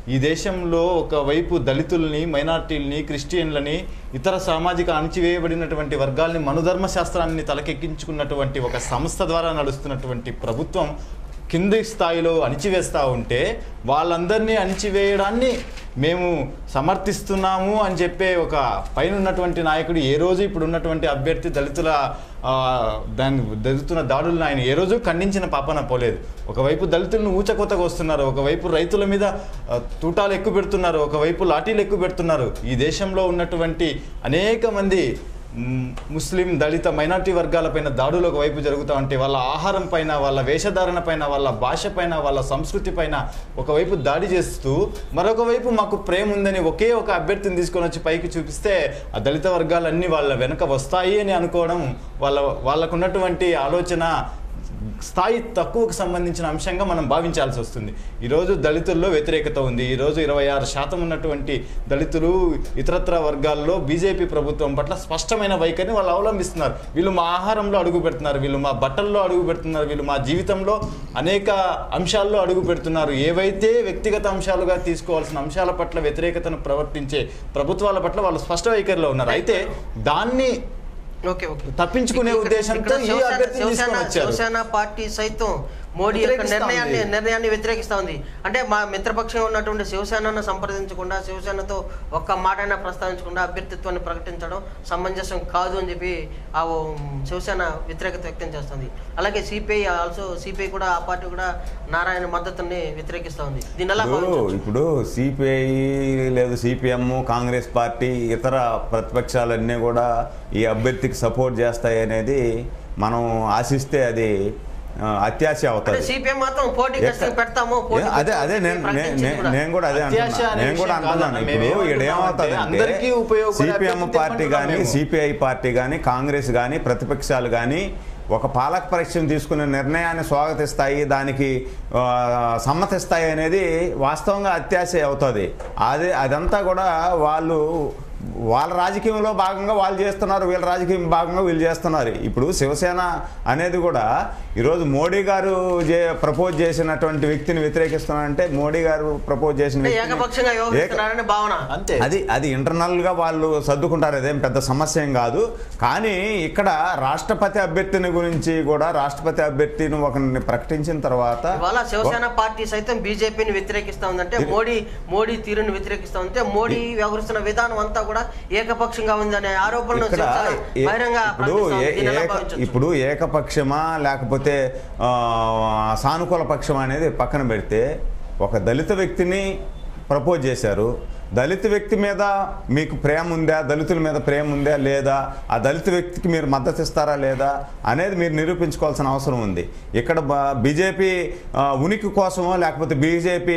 ఈ దేశంలో ఒకవైపు దళితుల్ని మైనార్టీల్ని క్రిస్టియన్లని ఇతర సామాజిక అణచివేయబడినటువంటి వర్గాల్ని మనుధర్మ శాస్త్రాన్ని తలకెక్కించుకున్నటువంటి ఒక సంస్థ ద్వారా నడుస్తున్నటువంటి ప్రభుత్వం కింది స్థాయిలో అణిచివేస్తూ ఉంటే వాళ్ళందరినీ అణిచివేయడాన్ని మేము సమర్థిస్తున్నాము అని చెప్పే ఒక పైన ఉన్నటువంటి నాయకుడు ఏ రోజు ఇప్పుడు ఉన్నటువంటి అభ్యర్థి దళితుల ఆ, దాన్ని జరుగుతున్న దాడులను ఆయన ఏ రోజు ఖండించిన పాపన పోలేదు ఒకవైపు దళితులను ఊచకోతకు వస్తున్నారు ఒకవైపు రైతుల మీద ఆ, తూటాలు ఎక్కువ పెడుతున్నారు ఒకవైపు లాఠీలు ఎక్కువ పెడుతున్నారు ఈ దేశంలో ఉన్నటువంటి అనేక మంది మ్, ముస్లిం దళిత మైనార్టీ వర్గాలపైన దాడులు ఒకవైపు జరుగుతూ ఉంటే వాళ్ళ ఆహారం పైన వాళ్ళ వేషధారణ పైన వాళ్ళ భాష పైన వాళ్ళ సంస్కృతి పైన ఒకవైపు దాడి చేస్తూ మరొక వైపు మాకు ప్రేమ ఉందని ఒకే ఒక అభ్యర్థిని తీసుకొని వచ్చి పైకి చూపిస్తే ఆ దళిత వర్గాలన్నీ వాళ్ళ వెనక వస్తాయి అని అనుకోవడం వాళ్ళ వాళ్ళకున్నటువంటి ఆలోచన స్థాయి తక్కువకు సంబంధించిన అంశంగా మనం భావించాల్సి వస్తుంది ఈరోజు దళితుల్లో వ్యతిరేకత ఉంది ఈరోజు ఇరవై ఆరు శాతం ఉన్నటువంటి దళితులు ఇతరత్ర వర్గాల్లో బీజేపీ ప్రభుత్వం పట్ల స్పష్టమైన వైఖరిని వాళ్ళు అవలంబిస్తున్నారు వీళ్ళు మా ఆహారంలో అడుగు పెడుతున్నారు వీళ్ళు మా బట్టల్లో అడుగు పెడుతున్నారు వీళ్ళు మా జీవితంలో అనేక అంశాల్లో అడుగు పెడుతున్నారు ఏవైతే వ్యక్తిగత అంశాలుగా తీసుకోవాల్సిన అంశాల పట్ల వ్యతిరేకతను ప్రవర్తించే ప్రభుత్వాల పట్ల వాళ్ళు స్పష్ట వైఖరిలో ఉన్నారు అయితే దాన్ని ఓకే ఓకే తప్పించుకునే ఇక్కడ- ఉద్దేశంతో ఇక్కడ ఈ శివసేన- అభ్యర్థిని తీసుకొని శివసేన వచ్చారు. శివసేన పార్టీ సైతం మోడీ యొక్క వ్యతిరేకిస్తా నిర్ణయాన్ని ఉంది. నిర్ణయాన్ని వ్యతిరేకిస్తా ఉంది అంటే మా మిత్రపక్షంగా ఉన్నటువంటి శివసేనను సంప్రదించకుండా శివసేనతో ఒక్క మాటైనా ప్రస్తావించకుండా అభ్యర్థిత్వాన్ని ప్రకటించడం సమంజసం కాదు అని చెప్పి ఆ ఓ శివసేన వ్యతిరేకత వ్యక్తం చేస్తుంది అలాగే సిపిఐ ఆల్సో సిపిఐ కూడా ఆ పార్టీ కూడా నారాయణ మద్దతుని వ్యతిరేకిస్తా ఉంది దీని ఎలా ఇప్పుడు భావించవచ్చు ఇప్పుడు సిపిఐ లేదు సిపిఎం కాంగ్రెస్ పార్టీ ఇతర ప్రతిపక్షాలన్నీ కూడా ఈ అభ్యర్థికి సపోర్ట్ చేస్తాయి అనేది మనం ఆశిస్తే అది ఆ, అత్యాశ అంటే అవుతుంది సిపిఎం మాత్రం పోటీ ఖచ్చితంగా పెడతాము పోటీ అదే అదే నేను ప్రకటించింది నేను- కూడా. నేను కూడా అదే అత్యాశ అంటున్నా అనే నేను కూడా విషయం అంటున్నాను కాదన్న. ఇప్పుడు మేము ఇక్కడ ఏమంటున్నామంటే ఏమవుతుంది అందరికీ ఉపయోగపడే సిపిఎం అభ్యర్థి పార్టీ తెమ్మంటున్నాం కానీ మేము. సిపిఐ పార్టీ కానీ కాంగ్రెస్ కానీ ప్రతిపక్షాలు కానీ ఒక పాలక పరీక్షను తీసుకునే నిర్ణయాన్ని స్వాగతిస్తాయి దానికి ఆ, సమ్మతిస్తాయి అనేది వాస్తవంగా అత్యాశ అవుతుంది అది అదంతా కూడా వాళ్ళు వాళ్ళ రాజకీయంలో భాగంగా వాళ్ళు చేస్తున్నారు వీళ్ళ రాజకీయం భాగంగా వీళ్ళు చేస్తున్నారు ఇప్పుడు శివసేన అనేది కూడా ఈరోజు మోడీ గారు చే ప్రపోజ్ చేసినటువంటి వ్యక్తిని వ్యతిరేకిస్తున్నారంటే మోడీ గారు ప్రపోజ్ చేసిన అంటే వ్యక్తిని- ఏకపక్షంగా ఏక- వ్యవహరిస్తున్నారనే భావన అంతే అది అది ఇంటర్నల్ గా వాళ్ళు సర్దుకుంటారు అదేం పెద్ద సమస్య ఏం కాదు కానీ ఇక్కడ రాష్ట్రపతి అభ్యర్థిని గురించి కూడా రాష్ట్రపతి అభ్యర్థిని ఒకరిని ప్రకటించిన తర్వాత ఇవాళ శివసేన పార్టీ సైతం బీజేపీని వ్యతిరేకిస్తా ఉందంటే మోడీ మోడీ తీరుని వ్యతిరేకిస్తా ఉంటే మోడీ వ్యవహరిస్తున్న విధానం అంతా కూడా ఏకపక్షంగా ఉందనే ఆరోపణలు ఇక్కడ శివసేన ఏ- బహిరంగ ఇప్పుడు ప్రకటిస్తా ఉంది. ఏ- దీన్ని ఎలా ఏక- భావించొచ్చు? ఇప్పుడు ఏకపక్షమా లేకపోతే ఆ, సానుకూల పక్షమా అనేది పక్కన పెడితే ఒక దళిత వ్యక్తిని ప్రపోజ్ చేశారు దళిత వ్యక్తి మీద మీకు ప్రేమ ఉందా దళితుల మీద ప్రేమ ఉందా లేదా ఆ దళిత వ్యక్తికి మీరు మద్దతు ఇస్తారా లేదా అనేది మీరు నిరూపించుకోవాల్సిన అవసరం ఉంది ఇక్కడ బీజేపీ ఉనికి కోసమో లేకపోతే బీజేపీ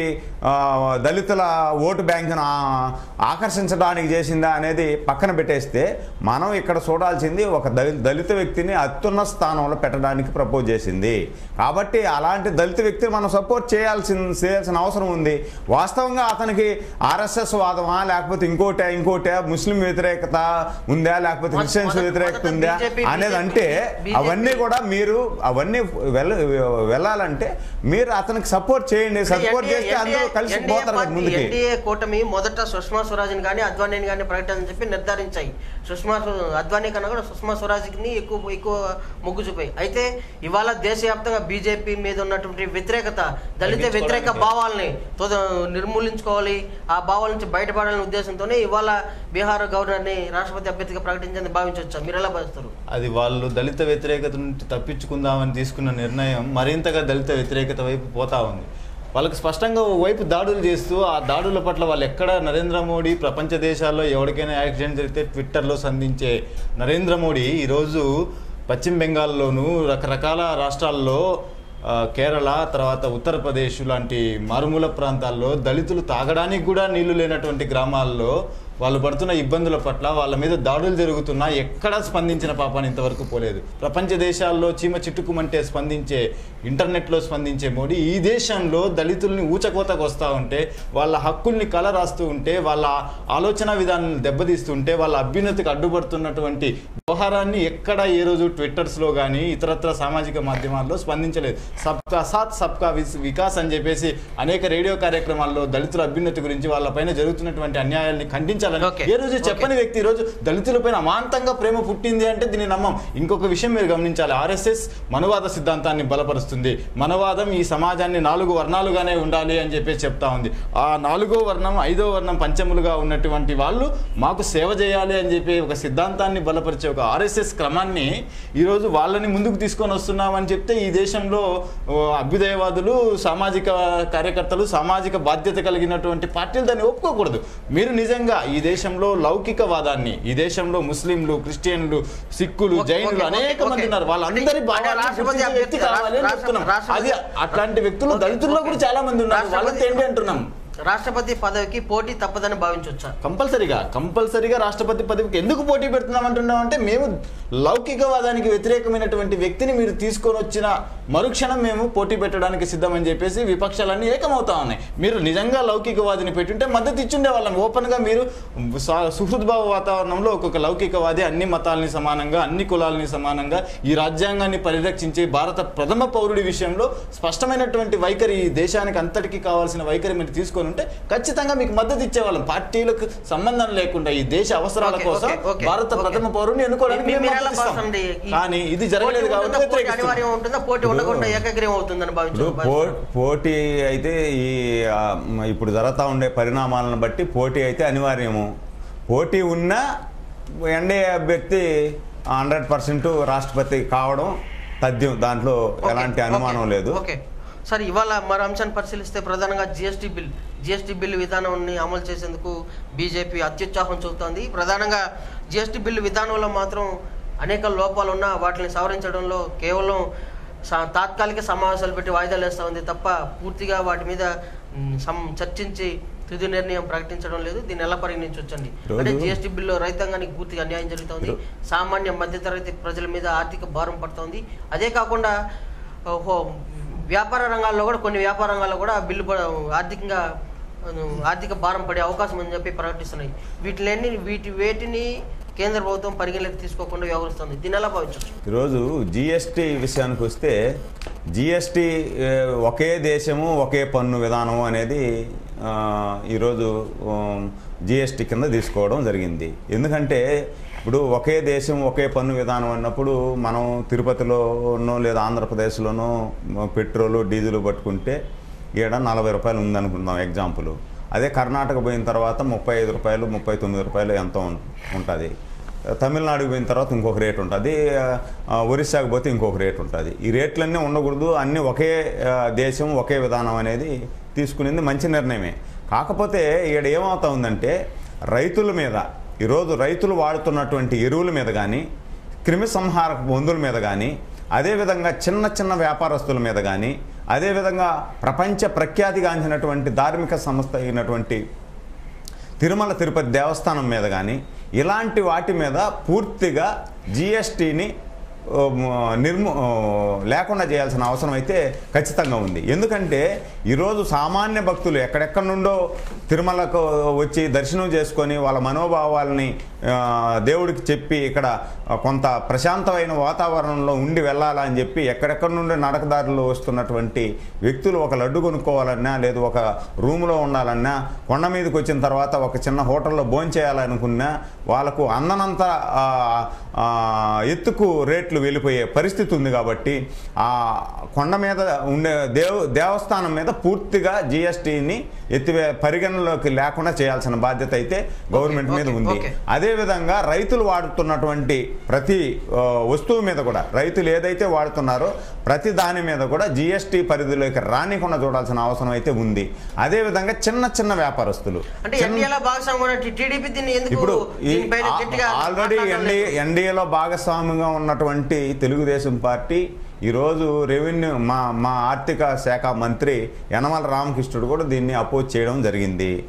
దళితుల ఓటు బ్యాంకును ఆ- ఆకర్షించడానికి చేసిందా అనేది పక్కన పెట్టేస్తే మనం ఇక్కడ చూడాల్సింది ఒక దళి- దళిత వ్యక్తిని అత్యున్నత స్థానంలో పెట్టడానికి ప్రపోజ్ చేసింది కాబట్టి అలాంటి దళిత వ్యక్తిని మనం సపోర్ట్ చేయాల్సిన చేయాల్సిన అవసరం ఉంది వాస్తవంగా అతనికి ఆర్ఎస్ఎస్ వాదమా లేకపోతే ఇంకోటే ఇంకోటే ముస్లిం వ్యతిరేకత ఉందా లేకపోతే మొదట- క్రిస్టియన్స్ మొదట వ్యతిరేకత ఉందా BJP అనేది అంటే BJP అవన్నీ కూడా మీరు అవన్నీ వెళ్ళ వెళ్ళాలంటే మీరు అతనికి సపోర్ట్ చేయండి సపోర్ట్ NDA చేస్తే అందరూ కలిసి NDA పోతారు కదా పార్టీ, ముందుకి NDA కూటమి మొదట సుష్మా స్వరాజ్ని కానీ అద్వానీని కానీ ప్రకటన చెప్పి నిర్ధారించాయి సుష్మా స్వ- అద్వానీ కన్నా కూడా సుష్మా స్వరాజ్ని ఎక్కువ ఎక్కువ మొగ్గు చూపాయి అయితే ఇవాళ దేశవ్యాప్తంగా బీజేపీ మీద ఉన్నటువంటి వ్యతిరేకత దళిత వ్యతిరేక భావాల్ని తొద నిర్మూలించుకోవాలి ఆ భావాల నుంచి బయటపడాలనే ఉద్దేశంతోనే ఇవాళ బీహార్ గవర్నర్ని రాష్ట్రపతి అభ్యర్థిగా ప్రకటించింది భావించవచ్చా మీరు ఎలా భావిస్తారు అది వాళ్ళు దళిత వ్యతిరేకత నుండి తప్పించుకుందామని తీసుకున్న నిర్ణయం మరింతగా దళిత వ్యతిరేకత వైపు పోతా ఉంది వాళ్ళకి స్పష్టంగా ఓవైపు దాడులు చేస్తూ ఆ దాడుల పట్ల వాళ్ళు ఎక్కడ నరేంద్ర మోడీ ప్రపంచ దేశాల్లో ఎవరికైనా యాక్సిడెంట్ జరిగితే ట్విట్టర్లో సంధించే నరేంద్ర మోడీ ఈరోజు పశ్చిమ బెంగాల్లోనూ రకరకాల రాష్ట్రాల్లో ఆ, కేరళ తర్వాత ఉత్తరప్రదేశ్ లాంటి మారుమూల ప్రాంతాల్లో దళితులు తాగడానికి కూడా నీళ్లు లేనటువంటి గ్రామాల్లో వాళ్ళు పడుతున్న ఇబ్బందుల పట్ల వాళ్ళ మీద దాడులు జరుగుతున్నా ఎక్కడా స్పందించిన పాపాన్ని ఇంతవరకు పోలేదు ప్రపంచ దేశాల్లో చీమ చిట్టుకుమంటే స్పందించే ఇంటర్నెట్లో స్పందించే మోడీ ఈ దేశంలో దళితుల్ని ఊచకోతకు వస్తూ ఉంటే వాళ్ళ హక్కుల్ని కల రాస్తూ ఉంటే వాళ్ళ ఆలోచన విధానాన్ని దెబ్బతీస్తుంటే వాళ్ళ అభ్యున్నతికి అడ్డుపడుతున్నటువంటి వ్యవహారాన్ని ఎక్కడ ఏ రోజు ట్విట్టర్స్లో కానీ ఇతరత్ర సామాజిక మాధ్యమాల్లో స్పందించలేదు సబ్కా సాత్ సబ్కా విస్- వికాస్ అని చెప్పేసి అనేక రేడియో కార్యక్రమాల్లో దళితుల అభ్యున్నతి గురించి వాళ్ళపైన జరుగుతున్నటువంటి అన్యాయాల్ని ఖండించాలని Okay. ఏ రోజు చెప్పని వ్యక్తి ఈ రోజు దళితులపైన అమాంతంగా ప్రేమ పుట్టింది అంటే దీన్ని నమ్మం ఇంకొక విషయం మీరు గమనించాలి ఆర్ఎస్ఎస్ మనవాద సిద్ధాంతాన్ని బలపరుస్తుంది మనవాదం ఈ సమాజాన్ని నాలుగు వర్ణాలుగానే ఉండాలి అని చెప్పేసి చెప్తా ఉంది ఆ నాలుగో వర్ణం ఐదో వర్ణం పంచములుగా ఉన్నటువంటి వాళ్ళు మాకు సేవ చేయాలి అని చెప్పి ఒక సిద్ధాంతాన్ని బలపరిచే ఒక ఆర్ఎస్ఎస్ క్రమాన్ని ఈరోజు వాళ్ళని ముందుకు తీసుకొని వస్తున్నామని చెప్తే ఈ దేశంలో ఓ, అభ్యుదయవాదులు సామాజిక కార్యకర్తలు సామాజిక బాధ్యత కలిగినటువంటి పార్టీలు దాన్ని ఒప్పుకోకూడదు మీరు నిజంగా ఈ దేశంలో లౌకికవాదాన్ని ఈ దేశంలో ముస్లింలు క్రిస్టియన్లు సిక్కులు ఓకే, జైనులు ఓకే, అనేక ఓకే. మంది ఉన్నారు వాళ్ళందరి అంటే భావాలను రాష్ట్రపతి గుర్తించే వ్యక్తి అభ్యర్థి- కావాలి అని రాష్ట్ర- చెప్తున్నాం రాష్ట్రపతి- అది అట్లాంటి వ్యక్తులు ఓకే, దళితుల్లో ఓకే. కూడా చాలా మంది ఉన్నారు వాళ్ళతో రాష్ట్రపతి- ఏంటి అంటున్నాం రాష్ట్రపతి పదవికి పోటీ తప్పదని భావించవచ్చా కంపల్సరీగా కంపల్సరీగా రాష్ట్రపతి పదవికి ఎందుకు పోటీ పెడుతున్నాం అంటున్నాం అంటే మేము లౌకికవాదానికి వ్యతిరేకమైనటువంటి వ్యక్తిని మీరు తీసుకొని వచ్చిన మరుక్షణం మేము పోటీ పెట్టడానికి సిద్ధమని చెప్పేసి విపక్షాలన్నీ ఏకమవుతా ఉన్నాయి మీరు నిజంగా లౌకికవాదిని పెట్టుంటే మద్దతు ఇచ్చుండే వాళ్ళని ఓపెన్గా మీరు సా- సుహృద్భావ వాతావరణంలో ఒక్కొక్క లౌకికవాది అన్ని మతాలని సమానంగా అన్ని కులాలని సమానంగా ఈ రాజ్యాంగాన్ని పరిరక్షించే భారత ప్రథమ పౌరుడి విషయంలో స్పష్టమైనటువంటి వైఖరి ఈ దేశానికి అంతటికీ కావాల్సిన వైఖరి మీరు తీసుకొని ఉంటే ఖచ్చితంగా మీకు మద్దతు ఇచ్చేవాళ్ళం పార్టీలకు సంబంధం లేకుండా ఈ దేశ అవసరాల ఓకే, కోసం ఓకే, ఓకే, భారత ఓకే. ప్రథమ పౌరుని ఎన్నుకోవడానికి మీ- మేము మీరు ఎలా మద్దతు ఇస్తాం. భావిస్తుంది? ఈ కానీ ఇది జరగలేదు పోటీ కాబట్టి ఉంటుందా? పోటీ వ్యతిరేకిస్తున్నాం. అనివార్యం ఉంటుందా పోటీ ఉండకుండా ఏకగ్రీవం అవుతుందని ఇప్పుడు భావించు పో పోటీ అయితే ఈ ఆ, మ- ఇప్పుడు జరుగుతూ ఉండే పరిణామాలను బట్టి పోటీ అయితే అనివార్యము పోటీ ఉన్నా ఎన్డీఏ అభ్యర్థి హండ్రెడ్ పర్సెంట్ రాష్ట్రపతి కావడం తథ్యం దాంట్లో ఓకే, ఎలాంటి అనుమానం ఓకే, లేదు ఓకే సరే ఇవాళ మరో అంశాన్ని పరిశీలిస్తే ప్రధానంగా జిఎస్టీ బిల్ జిఎస్టీ బిల్లు విధానాన్ని అమలు చేసేందుకు బీజేపీ అత్యుత్సాహం చూపుతోంది ప్రధానంగా జిఎస్టీ బిల్లు విధానంలో మాత్రం అనేక లోపాలు ఉన్నా వాటిని సవరించడంలో కేవలం సా- తాత్కాలిక సమావేశాలు పెట్టి వాయిదాలు వేస్తూ ఉంది తప్ప పూర్తిగా వాటి మీద మ్, సం- చర్చించి తుది నిర్ణయం ప్రకటించడం లేదు దీన్ని ఎలా పరిగణించవచ్చండి రోజు- అంటే జిఎస్టీ బిల్లు రైతాంగానికి పూర్తిగా అన్యాయం జరుగుతోంది రో- సామాన్య మధ్యతరగతి ప్రజల మీద ఆర్థిక భారం పడుతోంది అదే కాకుండా ఓహో, వ్యాపార రంగాల్లో కూడా కొన్ని వ్యాపార రంగాల్లో కూడా బిల్లు పడ- ఆర్థికంగా ఆ, ఆర్థిక భారం పడే అవకాశం అని చెప్పి ప్రకటిస్తున్నాయి వీటిని వీటి వేటిని కేంద్ర ప్రభుత్వం పరిగణలోకి తీసుకోకుండా వ్యవహరిస్తుంది దీన్ని ఎలా భావించవచ్చు ఈరోజు జిఎస్టీ విషయానికి వస్తే జిఎస్టీ ఒకే దేశము ఒకే పన్ను విధానం అనేది ఆ, ఈరోజు జిఎస్టీ కింద తీసుకోవడం జరిగింది ఎందుకంటే ఇప్పుడు ఒకే దేశం ఒకే పన్ను విధానం అన్నప్పుడు మనం తిరుపతిలోనో లేదా ఆంధ్రప్రదేశ్లోనో పెట్రోలు డీజిల్ పట్టుకుంటే ఈడ నలభై రూపాయలు ఉందనుకుందాం ఎగ్జాంపుల్ అదే కర్ణాటక పోయిన తర్వాత ముప్పై ఐదు రూపాయలు ముప్పై తొమ్మిది రూపాయలు ఎంతో ఉంటుంది తమిళనాడుకి పోయిన తర్వాత ఇంకొక రేట్ ఉంటుంది ఆ, ఒరిస్సాకి పోతే ఇంకొక రేట్ ఉంటుంది ఈ రేట్లన్నీ ఉండకూడదు అన్నీ ఒకే ఆ, దేశం ఒకే విధానం అనేది తీసుకునేది మంచి నిర్ణయమే కాకపోతే ఇక్కడ ఏమవుతా ఉందంటే రైతుల మీద ఈరోజు రైతులు వాడుతున్నటువంటి ఎరువుల మీద కానీ క్రిమి సంహారక మందుల మీద కానీ అదేవిధంగా చిన్న చిన్న వ్యాపారస్తుల మీద కానీ అదేవిధంగా ప్రపంచ ప్రఖ్యాతిగాంచినటువంటి ధార్మిక సంస్థ అయినటువంటి తిరుమల తిరుపతి దేవస్థానం మీద కానీ ఇలాంటి వాటి మీద పూర్తిగా జిఎస్టీని నిర్ము ఆ, లేకుండా చేయాల్సిన అవసరం అయితే ఖచ్చితంగా ఉంది ఎందుకంటే ఈరోజు సామాన్య భక్తులు ఎక్కడెక్కడి నుండో తిరుమలకు వచ్చి దర్శనం చేసుకొని వాళ్ళ మనోభావాలని ఆ, దేవుడికి చెప్పి ఇక్కడ కొంత ప్రశాంతమైన వాతావరణంలో ఉండి వెళ్ళాలని చెప్పి ఎక్కడెక్కడి నుండి నడకదారులు వస్తున్నటువంటి వ్యక్తులు ఒక లడ్డు కొనుక్కోవాలన్నా లేదు ఒక రూమ్లో ఉండాలన్నా కొండ మీదకి వచ్చిన తర్వాత ఒక చిన్న హోటల్లో భోంచేయాలనుకున్నా వాళ్ళకు అందనంత ఆ, ఆ, ఎత్తుకు రేట్లు వెళ్ళిపోయే పరిస్థితి ఉంది కాబట్టి ఆ కొండ మీద ఉండే దేవ దేవస్థానం మీద పూర్తిగా జిఎస్టీని ఎత్తివే పరిగణలోకి లేకుండా చేయాల్సిన బాధ్యత అయితే గవర్నమెంట్ మీద ఓకే, ఉంది ఓకే. అదేవిధంగా రైతులు వాడుతున్నటువంటి ప్రతి ఆ, వస్తువు మీద కూడా రైతులు ఏదైతే వాడుతున్నారో ప్రతి దాని మీద కూడా జిఎస్టీ పరిధిలోకి రానికుండా చూడాల్సిన అవసరం అయితే ఉంది అదేవిధంగా చిన్న చిన్న వ్యాపారస్తులు అంటే చిన్న- ఎన్డీఏలో భాగస్వామ్యం ఉన్న టీడీపీ దీన్ని ఎందుకు ఇప్పుడు ఈ దీనిపైన గట్టిగా ఆల్రెడీ మాట్లాడలేదు? ఎన్డీ ఎన్డీఏలో భాగస్వామ్యంగా ఉన్నటువంటి తెలుగుదేశం పార్టీ ఈరోజు రెవెన్యూ మా మా ఆర్థిక శాఖ మంత్రి యనమల రామకృష్ణుడు కూడా దీన్ని అపోజ్ చేయడం జరిగింది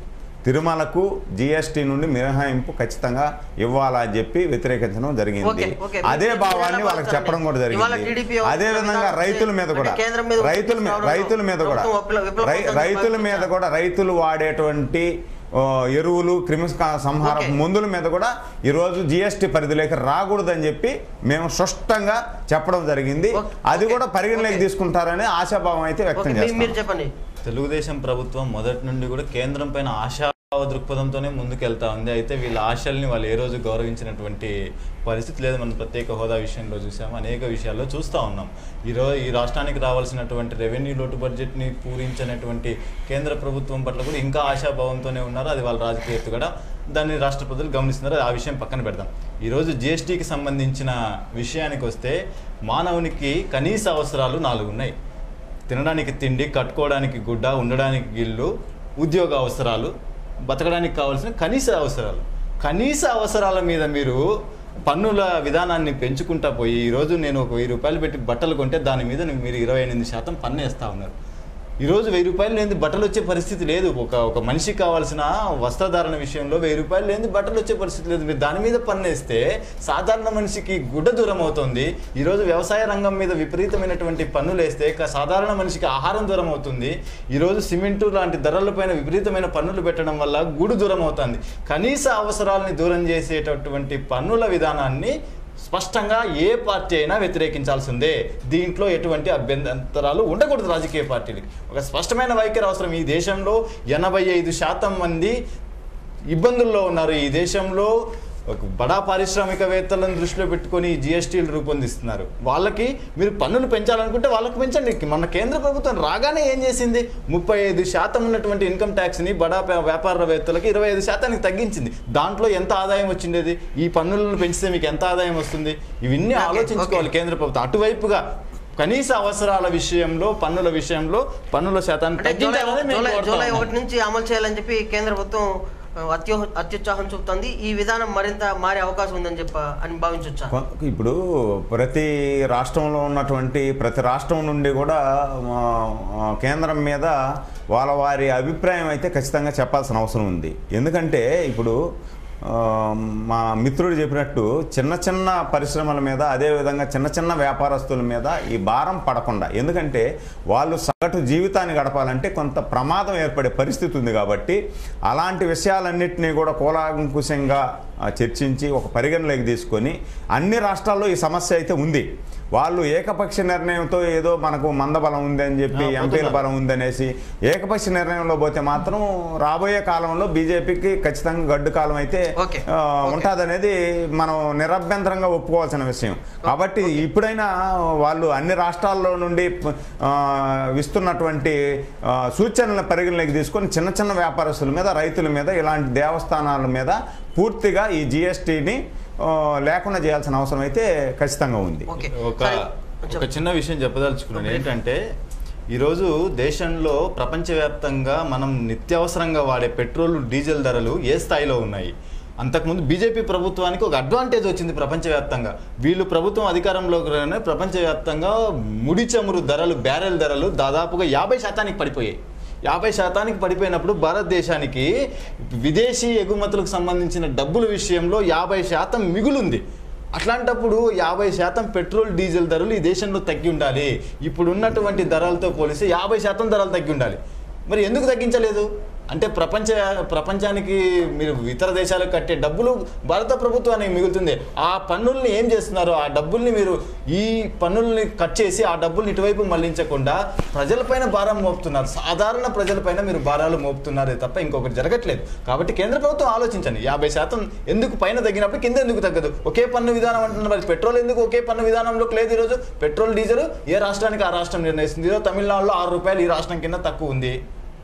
తిరుమలకు జిఎస్టీ నుండి మినహాయింపు ఖచ్చితంగా ఇవ్వాలని చెప్పి వ్యతిరేకించడం జరిగింది ఓకే, ఓకే. అదే మీరు భావాన్ని ఎలా వాళ్ళకి చెప్పడం కూడా ఇవాళ జరిగింది TDP ఒక అదే విధంగా విధానం రైతుల మీద అంటే కూడా కేంద్రం మీద రైతుల మీద ప్రభుత్వం రైతుల మీద కూడా ప్రభుత్వం విప్లవ- రై- విప్లవ రైతుల మీద ప్రభుత్వం కూడా రైతులు వాడేటువంటి ఆ, ఎరువులు క్రిమి సంహార ఓకే. మందుల మీద కూడా ఈరోజు జిఎస్టీ పరిధిలోకి రాకూడదని చెప్పి మేము స్పష్టంగా చెప్పడం జరిగింది ఓకే. అది కూడా పరిగణలోకి ఓకే. తీసుకుంటారనే ఆశాభావం అయితే ఓకే వ్యక్తం మీ- మీరు చేస్తాం చెప్పండి తెలుగుదేశం ప్రభుత్వం మొదటి నుండి కూడా కేంద్రం పైన ఆశా దృక్పథంతోనే ముందుకెళ్తా ఉంది అయితే వీళ్ళ ఆశల్ని వాళ్ళు ఏ రోజు గౌరవించినటువంటి పరిస్థితి లేదు మనం ప్రత్యేక హోదా విషయంలో చూసాము అనేక విషయాల్లో చూస్తూ ఉన్నాం ఈరోజు ఈ రాష్ట్రానికి రావాల్సినటువంటి రెవెన్యూ లోటు బడ్జెట్ని పూరించినటువంటి కేంద్ర ప్రభుత్వం పట్ల కూడా ఇంకా ఆశాభావంతోనే ఉన్నారు అది వాళ్ళ రాజకీయ ఎత్తుగడ దాన్ని రాష్ట్ర ప్రజలు గమనిస్తున్నారు ఆ విషయం పక్కన పెడదాం ఈరోజు జిఎస్టీకి సంబంధించిన విషయానికి వస్తే మానవునికి కనీస అవసరాలు నాలుగు ఉన్నాయి తినడానికి తిండి కట్టుకోవడానికి గుడ్డ ఉండడానికి ఇల్లు ఉద్యోగ అవసరాలు బతకడానికి కావాల్సిన కనీస అవసరాలు కనీస అవసరాల మీద మీరు పన్నుల విధానాన్ని పెంచుకుంటా పోయి ఈరోజు నేను ఒక వెయ్యి రూపాయలు పెట్టి బట్టలు కొంటే దాని మీద మీరు ఇరవై ఎనిమిది శాతం పన్ను వేస్తూ ఉన్నారు ఈరోజు వెయ్యి రూపాయలు లేని బట్టలు వచ్చే పరిస్థితి లేదు ఒక ఒక మనిషికి కావాల్సిన వస్త్రధారణ విషయంలో వెయ్యి రూపాయలు లేని బట్టలు వచ్చే పరిస్థితి లేదు మీరు దాని మీద పన్ను వేస్తే సాధారణ మనిషికి గుడ్డ దూరం అవుతుంది ఈరోజు వ్యవసాయ రంగం మీద విపరీతమైనటువంటి పన్నులు వేస్తే క- సాధారణ మనిషికి ఆహారం దూరం అవుతుంది ఈరోజు సిమెంటు లాంటి ధరలపైన విపరీతమైన పన్నులు పెట్టడం వల్ల గుడి దూరం అవుతుంది కనీస అవసరాలని దూరం చేసేటటువంటి పన్నుల విధానాన్ని స్పష్టంగా ఏ పార్టీ అయినా వ్యతిరేకించాల్సిందే దీంట్లో ఎటువంటి అభ్యంతరాలు ఉండకూడదు రాజకీయ పార్టీలకి ఒక స్పష్టమైన వైఖరి అవసరం ఈ దేశంలో ఎనభై ఐదు శాతం మంది ఇబ్బందుల్లో ఉన్నారు ఈ దేశంలో ఒక బడా పారిశ్రామికవేత్తలను దృష్టిలో పెట్టుకొని జిఎస్టీలు రూపొందిస్తున్నారు వాళ్ళకి మీరు పన్నులు పెంచాలనుకుంటే వాళ్ళకి పెంచండి మన కేంద్ర ప్రభుత్వం రాగానే ఏం చేసింది ముప్పై ఐదు శాతం ఉన్నటువంటి ఇన్కమ్ ట్యాక్స్ని బడా వ్యాప- వ్యాపారవేత్తలకి ఇరవై ఐదు శాతానికి తగ్గించింది దాంట్లో ఎంత ఆదాయం వచ్చిండేది ఈ పన్నులను పెంచితే మీకు ఎంత ఆదాయం వస్తుంది ఇవన్నీ ఓకే, ఆలోచించుకోవాలి ఓకే. కేంద్ర ప్రభుత్వం అటువైపుగా కనీస అవసరాల విషయంలో పన్నుల విషయంలో పన్నుల శాతాన్ని అంటే జూలై తగ్గించాలని మేము జూలై కోరుతా జూలై ఉన్నాం. ఒకటి నుంచి అమలు చేయాలని చెప్పి కేంద్ర ప్రభుత్వం ఆ, అత్యో అత్యుత్సాహం చూపుతుంది ఈ విధానం మరింత మారే అవకాశం ఉందని చెప్ప అని భావించవచ్చా కొ- ఇప్పుడు ప్రతి రాష్ట్రంలో ఉన్నటువంటి ప్రతి రాష్ట్రం నుండి కూడా ఆ, ఆ, కేంద్రం మీద వాళ్ళ వారి అభిప్రాయం అయితే ఖచ్చితంగా చెప్పాల్సిన అవసరం ఉంది ఎందుకంటే ఇప్పుడు ఆ, మా మిత్రుడు చెప్పినట్టు చిన్న చిన్న పరిశ్రమల మీద అదేవిధంగా చిన్న చిన్న వ్యాపారస్తుల మీద ఈ భారం పడకుండా ఎందుకంటే వాళ్ళు సగటు జీవితాన్ని గడపాలంటే కొంత ప్రమాదం ఏర్పడే పరిస్థితి ఉంది కాబట్టి అలాంటి విషయాలన్నింటినీ కూడా కూలాంకుశంగా ఆ, చర్చించి ఒక పరిగణలోకి తీసుకొని అన్ని రాష్ట్రాల్లో ఈ సమస్య అయితే ఉంది వాళ్ళు ఏకపక్ష నిర్ణయంతో ఏదో మనకు మందబలం ఉంది అని చెప్పి ఆ, ఎంపీల పోతున్నారు. బలం ఉందనేసి ఏకపక్ష నిర్ణయంలో పోతే మాత్రం రాబోయే కాలంలో బీజేపీకి ఖచ్చితంగా గడ్డు కాలం అయితే ఓకే. ఆ, ఓకే. ఉంటుందనేది మనం నిరభ్యంతరంగా ఒప్పుకోవాల్సిన విషయం కాబట్టి ఇప్పుడైనా వాళ్ళు అన్ని రాష్ట్రాల్లో నుండి ఆ, ఇస్తున్నటువంటి ఆ, సూచనలను పరిగణలోకి తీసుకొని చిన్న చిన్న వ్యాపారస్తుల మీద రైతుల మీద ఇలాంటి దేవస్థానాల మీద పూర్తిగా ఈ జిఎస్టీని లేకుండా చేయాల్సిన అవసరం అయితే ఖచ్చితంగా ఉంది ఓకే ఒక సరే, ఒక చెప్పు. చిన్న విషయం చెప్పదలుచుకున్నాను ఓకే. ఏంటంటే ఈరోజు దేశంలో ప్రపంచవ్యాప్తంగా మనం నిత్యావసరంగా వాడే పెట్రోల్ డీజిల్ ధరలు ఏ స్థాయిలో ఉన్నాయి అంతకుముందు బీజేపీ ప్రభుత్వానికి ఒక అడ్వాంటేజ్ వచ్చింది ప్రపంచవ్యాప్తంగా వీళ్ళు ప్రభుత్వం అధికారంలోకి రాగానే ప్రపంచవ్యాప్తంగా ముడి చమురు ధరలు బ్యారెల్ ధరలు దాదాపుగా యాభై శాతానికి పడిపోయాయి యాభై శాతానికి పడిపోయినప్పుడు భారతదేశానికి విదేశీ ఎగుమతులకు సంబంధించిన డబ్బుల విషయంలో యాభై శాతం మిగులుంది అట్లాంటప్పుడు యాభై శాతం పెట్రోల్ డీజిల్ ధరలు ఈ దేశంలో తగ్గి ఉండాలి ఇప్పుడు ఉన్నటువంటి ధరలతో పోలిస్తే యాభై శాతం ధరలు తగ్గి ఉండాలి మరి ఎందుకు తగ్గించలేదు అంటే ప్రపంచ ప్రపంచానికి మీరు ఇతర దేశాలకు కట్టే డబ్బులు భారత ప్రభుత్వానికి మిగులుతుంది ఆ పన్నుల్ని ఏం చేస్తున్నారు ఆ డబ్బుల్ని మీరు ఈ పన్నుల్ని కట్ చేసి ఆ డబ్బుల్ని ఇటువైపు మళ్లించకుండా ప్రజలపైన భారం మోపుతున్నారు సాధారణ ప్రజలపైన మీరు భారాలు మోపుతున్నారే తప్ప ఇంకొకటి జరగట్లేదు కాబట్టి కేంద్ర ప్రభుత్వం ఆలోచించండి యాభై శాతం ఎందుకు పైన తగ్గినప్పుడు కింద ఎందుకు తగ్గదు ఒకే పన్ను విధానం అంటున్నారు మరి పెట్రోల్ ఎందుకు ఒకే పన్ను విధానంలోకి లేదు ఈరోజు పెట్రోల్ డీజిల్ ఏ రాష్ట్రానికి ఆ రాష్ట్రం నిర్ణయిస్తుంది ఈరోజు తమిళనాడులో ఆరు రూపాయలు ఈ రాష్ట్రం కింద తక్కువ ఉంది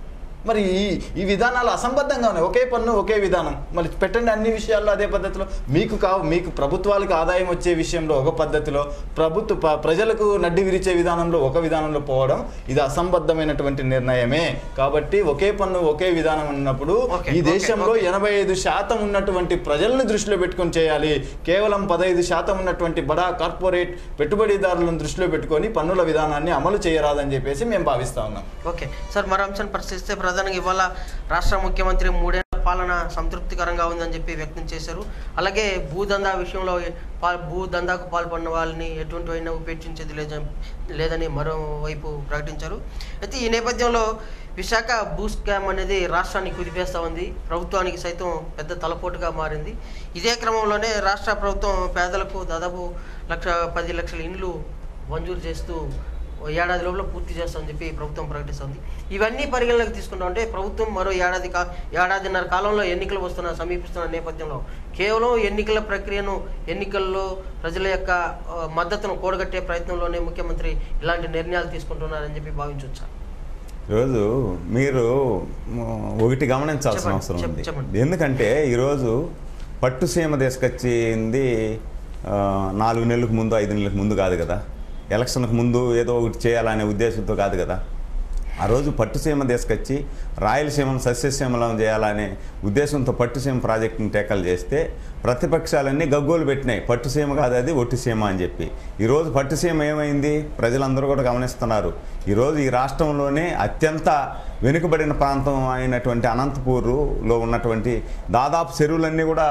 మరి ఈ ఈ విధానాలు అసంబద్ధంగా ఉన్నాయి ఒకే పన్ను ఒకే విధానం మరి పెట్టండి అన్ని విషయాల్లో అదే పద్ధతిలో మీకు కావు మీకు ప్రభుత్వాలకు ఆదాయం వచ్చే విషయంలో ఒక పద్ధతిలో ప్రభుత్వ ప- ప్రజలకు నడ్డి విరిచే విధానంలో ఒక విధానంలో పోవడం ఇది అసంబద్ధమైనటువంటి నిర్ణయమే కాబట్టి ఒకే పన్ను ఒకే విధానం ఉన్నప్పుడు ఓకే, ఈ ఓకే, దేశంలో ఓకే. ఎనభై ఐదు శాతం ఉన్నటువంటి ప్రజలను దృష్టిలో పెట్టుకొని చేయాలి కేవలం పదహైదు శాతం ఉన్నటువంటి బడా కార్పొరేట్ పెట్టుబడిదారులను దృష్టిలో పెట్టుకొని పన్నుల విధానాన్ని అమలు చేయరాదని చెప్పేసి మేము భావిస్తా ఉన్నాం ఓకే సార్ మరో అంశాన్ని పరిశీలిస్తే ప్రధానంగా ఇవాళ రాష్ట్ర ముఖ్యమంత్రి మూడేళ్ల పాలన సంతృప్తికరంగా ఉందని చెప్పి వ్యక్తం చేశారు అలాగే భూదందా విషయంలో పా- భూదందాకు పాల్పడిన వాళ్ళని ఎటువంటి అయినా ఉపేక్షించేది లేదని లేదని మరోవైపు ప్రకటించారు అయితే ఈ నేపథ్యంలో విశాఖ భూ స్కామ్ అనేది రాష్ట్రాన్ని కుదిపేస్తూ ఉంది ప్రభుత్వానికి సైతం పెద్ద తలపోటుగా మారింది ఇదే క్రమంలోనే రాష్ట్ర ప్రభుత్వం పేదలకు దాదాపు లక్ష పది లక్షల ఇండ్లు మంజూరు చేస్తూ ఓ ఏడాది లోపల పూర్తి చేస్తామని చెప్పి ప్రభుత్వం ప్రకటిస్తుంది ఇవన్నీ పరిగణలోకి తీసుకుంటాం అంటే ప్రభుత్వం మరో ఏడాది కా ఏడాదిన్నర కాలంలో ఎన్నికలు వస్తున్న సమీపిస్తున్న నేపథ్యంలో కేవలం ఎన్నికల ప్రక్రియను ఎన్నికల్లో ప్రజల యొక్క ఆ, మద్దతును కూడగట్టే ప్రయత్నంలోనే ముఖ్యమంత్రి ఇలాంటి నిర్ణయాలు తీసుకుంటున్నారని చెప్పి భావించవచ్చా ఈరోజు మీరు మ్, ఒకటి గమనించాల్సిన చెప్పండి, అవసరం చెప్- ఉంది చెప్పండి. ఎందుకంటే ఈరోజు పట్టు సీమ తీసుకొచ్చింది ఆ, నాలుగు నెలలకు ముందు ఐదు నెలలకు ముందు కాదు కదా ఎలక్షన్కి ముందు ఏదో ఒకటి చేయాలనే ఉద్దేశంతో కాదు కదా ఆ రోజు పట్టుసీమ తీసుకొచ్చి రాయలసీమను సస్యసీమలం చేయాలనే ఉద్దేశంతో పట్టుసీమ ప్రాజెక్టుని టేకలు చేస్తే ప్రతిపక్షాలన్నీ గగ్గోలు పెట్టినాయి పట్టుసీమ కాదు అది ఒట్టిసీమ అని చెప్పి ఈరోజు పట్టుసీమ ఏమైంది ప్రజలందరూ కూడా గమనిస్తున్నారు ఈరోజు ఈ రాష్ట్రంలోనే అత్యంత వెనుకబడిన ప్రాంతం అయినటువంటి అనంతపూర్లో ఉన్నటువంటి దాదాపు చెరువులన్నీ కూడా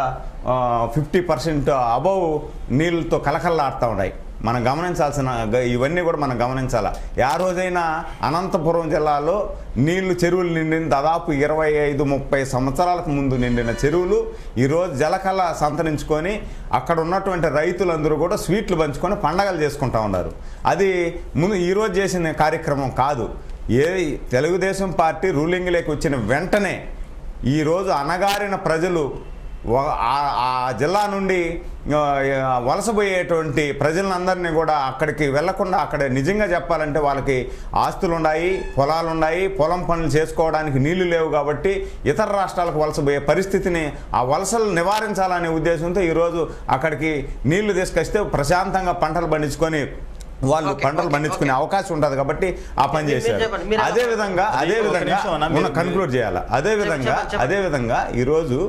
ఫిఫ్టీ పర్సెంట్ అబవ్ నీళ్ళతో కలకల్లాడుతూ ఉన్నాయి మనం గమనించాల్సిన గ- ఇవన్నీ కూడా మనం గమనించాలా ఆ రోజైనా అనంతపురం జిల్లాలో నీళ్లు చెరువులు నిండిన దాదాపు ఇరవై ఐదు ముప్పై సంవత్సరాలకు ముందు నిండిన చెరువులు ఈరోజు జలకళ సంతరించుకొని అక్కడ ఉన్నటువంటి రైతులందరూ కూడా స్వీట్లు పంచుకొని పండగలు చేసుకుంటా ఉన్నారు అది ముందు ఈరోజు చేసిన కార్యక్రమం కాదు ఏ తెలుగుదేశం పార్టీ రూలింగ్లోకి వచ్చిన వెంటనే ఈరోజు అనగారిన ప్రజలు వ- ఆ- ఆ జిల్లా నుండి ఆ, వలసపోయేటువంటి ప్రజలందరినీ కూడా అక్కడికి వెళ్లకుండా అక్కడ నిజంగా చెప్పాలంటే వాళ్ళకి ఆస్తులు ఉన్నాయి పొలాలు ఉన్నాయి పొలం పనులు చేసుకోవడానికి నీళ్లు లేవు కాబట్టి ఇతర రాష్ట్రాలకు వలసపోయే పరిస్థితిని ఆ వలసలు నివారించాలనే ఉద్దేశంతో ఈరోజు అక్కడికి నీళ్లు తీసుకొస్తే ప్రశాంతంగా పంటలు పండించుకొని వాళ్ళు ఓకే, పంటలు ఓకే, పండించుకునే ఓకే. అవకాశం ఉంటుంది కాబట్టి ఆ పని మీరు చేశారు చెప్పండి, మీరు అదే విధంగా అదే ఒక విధంగా నిమిషం అన్న, మీరు- కన్క్లూడ్ చేయాలి అదే విధంగా చెప్పండి, చెప్పండి. అదే విధంగా ఈరోజు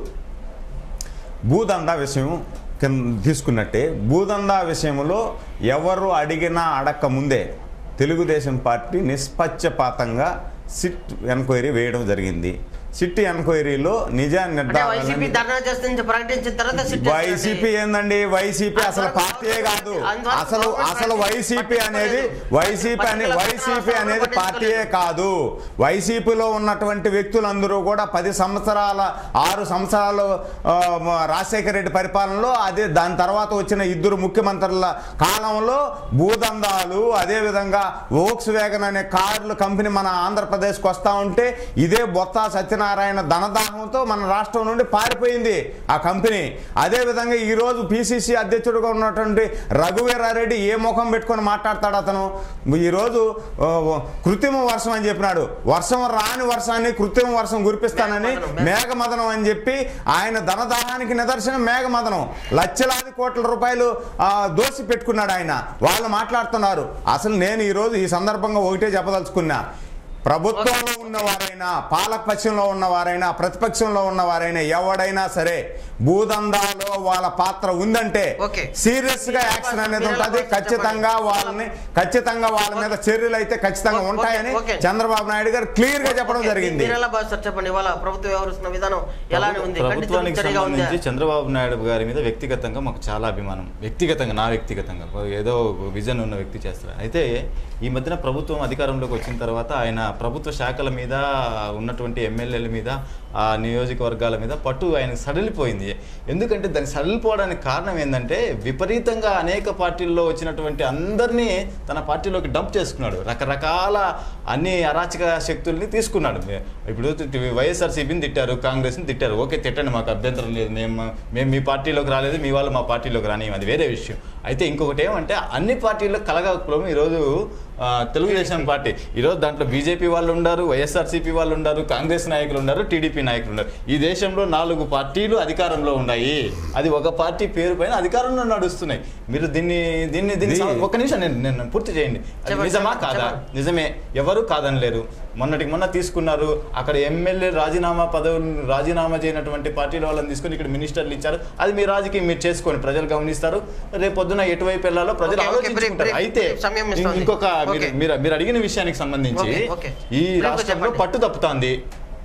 భూదందా విషయం కింద తీసుకున్నట్టే భూదందా విషయంలో ఎవరు అడిగినా అడక్క ముందే తెలుగుదేశం పార్టీ నిష్పక్షపాతంగా సిట్ ఎంక్వైరీ వేయడం జరిగింది సిట్ ఎంక్వైరీలో నిజాన్ని అంటే వైసీపీ నిర్ధారణ ధర్నా చేస్తుంది ప్రకటించిన తర్వాత sit చేస్తుంది. వైసీపీ ఏందండి వైసీపీ అసలు పార్టీయే కాదు అసలు అసలు వైసీపీ అనేది వైసీపీ అని వైసీపీ అనేది పార్టీయే కాదు వైసీపీలో ఉన్నటువంటి వ్యక్తులందరూ కూడా పది సంవత్సరాల ఆరు సంవత్సరాలు ఆ, మ- రాజశేఖర రెడ్డి పరిపాలనలో అదే దాని తర్వాత వచ్చిన ఇద్దరు ముఖ్యమంత్రుల కాలంలో భూదందాలు అదేవిధంగా వోక్స్ వ్యాగన్ అనే కార్లు కంపెనీ మన ఆంధ్రప్రదేశ్కి వస్తూ ఉంటే ఇదే బొత్స సత్యనారాయణ ధనదాహంతో మన రాష్ట్రం నుండి పారిపోయింది ఆ కంపెనీ అదేవిధంగా ఈరోజు పిసిసి అధ్యక్షుడిగా ఉన్నటువంటి రఘువీరారెడ్డి ఏ ముఖం పెట్టుకొని మాట్లాడతాడు అతను ఈరోజు ఆ, కృత్రిమ వర్షం అని చెప్పినాడు వర్షం రాని వర్షాన్ని కృత్రిమ వర్షం కురిపిస్తానని మేఘమదనం, మేఘమదనం అని చెప్పి ఆయన ధనదాహానికి నిదర్శనం మేఘమదనం లక్షలాది కోట్ల రూపాయలు ఆ, దోసి పెట్టుకున్నాడు ఆయన వాళ్ళు మాట్లాడుతున్నారు అసలు నేను ఈరోజు ఈ సందర్భంగా ఒకటే చెప్పదలుచుకున్నా ప్రభుత్వంలో ఉన్నవారైనా పాలకపక్షంలో ఉన్నవారైనా ప్రతిపక్షంలో ఉన్నవారైనా ఎవడైనా సరే భూదందాలో వాళ్ళ పాత్ర ఉందంటే ఓకే. సీరియస్ గా యాక్షన్ అనేది ఉంటుంది ఖచ్చితంగా వాళ్ళని ఖచ్చితంగా వాళ్ళ మీద చర్యలు అయితే ఖచ్చితంగా ఓకే, ఉంటాయని ఓకే. చంద్రబాబు నాయుడు గారు క్లియర్ గా చెప్పడం ఓకే, జరిగింది మీరు ఎలా భావిస్తారు చెప్పండి ఇవాళ ప్రభుత్వం వ్యవహరిస్తున్న విధానం ఎలానే ఉంది ప్రభుత్వానికి ఖండితులకు చర్యగా ఉందా? సంబంధించి చంద్రబాబు నాయుడు గారి మీద వ్యక్తిగతంగా మాకు చాలా అభిమానం వ్యక్తిగతంగా నా వ్యక్తిగతంగా ఏదో విజన్ ఉన్న వ్యక్తి చేస్తారు అయితే ఈ మధ్యన ప్రభుత్వం అధికారంలోకి వచ్చిన తర్వాత ఆయన ప్రభుత్వ శాఖల మీద ఉన్నటువంటి ఎమ్మెల్యేల మీద ఆ నియోజకవర్గాల మీద పట్టు ఆయన సడలిపోయింది ఎందుకంటే దానికి సడలిపోవడానికి కారణం ఏంటంటే విపరీతంగా అనేక పార్టీల్లో వచ్చినటువంటి అందరినీ తన పార్టీలోకి డంప్ చేసుకున్నాడు రకరకాల అన్ని అరాచక శక్తుల్ని తీసుకున్నాడు ఇప్పుడు వైఎస్ఆర్సీపీని తిట్టారు కాంగ్రెస్ని తిట్టారు ఓకే తిట్టండి మాకు అభ్యంతరం లేదు మేము మేము మీ పార్టీలోకి రాలేదు మీ వాళ్ళు మా పార్టీలోకి రాని అది వేరే విషయం అయితే ఇంకొకటి ఏమంటే అన్ని పార్టీల్లో కలగకపోవడం ఈరోజు ఆ, తెలుగుదేశం పార్టీ ఈరోజు దాంట్లో బీజేపీ వాళ్ళు ఉన్నారు వైఎస్ఆర్సీపీ వాళ్ళు ఉన్నారు కాంగ్రెస్ నాయకులు ఉన్నారు టీడీపీ నాయకులు ఉన్నారు ఈ దేశంలో నాలుగు పార్టీలు అధికారంలో ఉన్నాయి అది ఒక పార్టీ పేరు పైన అధికారంలో నడుస్తున్నాయి మీరు దీన్ని దీన్ని దీన్ని ఇది- సమ- ఒక్క నిమిషం నేను నేను పూర్తి చేయండి అది చెప్పండి, నిజమా చెప్పండి, కాదా చెప్పండి. నిజమే ఎవరు కాదనలేరు మొన్నటికి మొన్న తీసుకున్నారు అక్కడ ఎమ్మెల్యే రాజీనామా పదవులు రాజీనామా చేయనటువంటి పార్టీల వాళ్ళని తీసుకొని ఇక్కడ మినిస్టర్లు ఇచ్చారు అది మీ రాజకీయం మీరు చేసుకోండి ప్రజలు గమనిస్తారు రేపు పొద్దున ఎటువైపు వెళ్ళాలో ప్రజలు ఓకే, ఓకే, ఆలోచించుకుంటారు బ్రేక్, అయితే బ్రేక్, సమయం ఇస్తోంది. ఇంకొక మీరు ఓకే. మీరు మీరు అడిగిన విషయానికి సంబంధించి ఓకే, ఓకే. ఈ బ్రేక్ రాష్ట్రంలో చెప్పండి. పట్టు తప్పుతోంది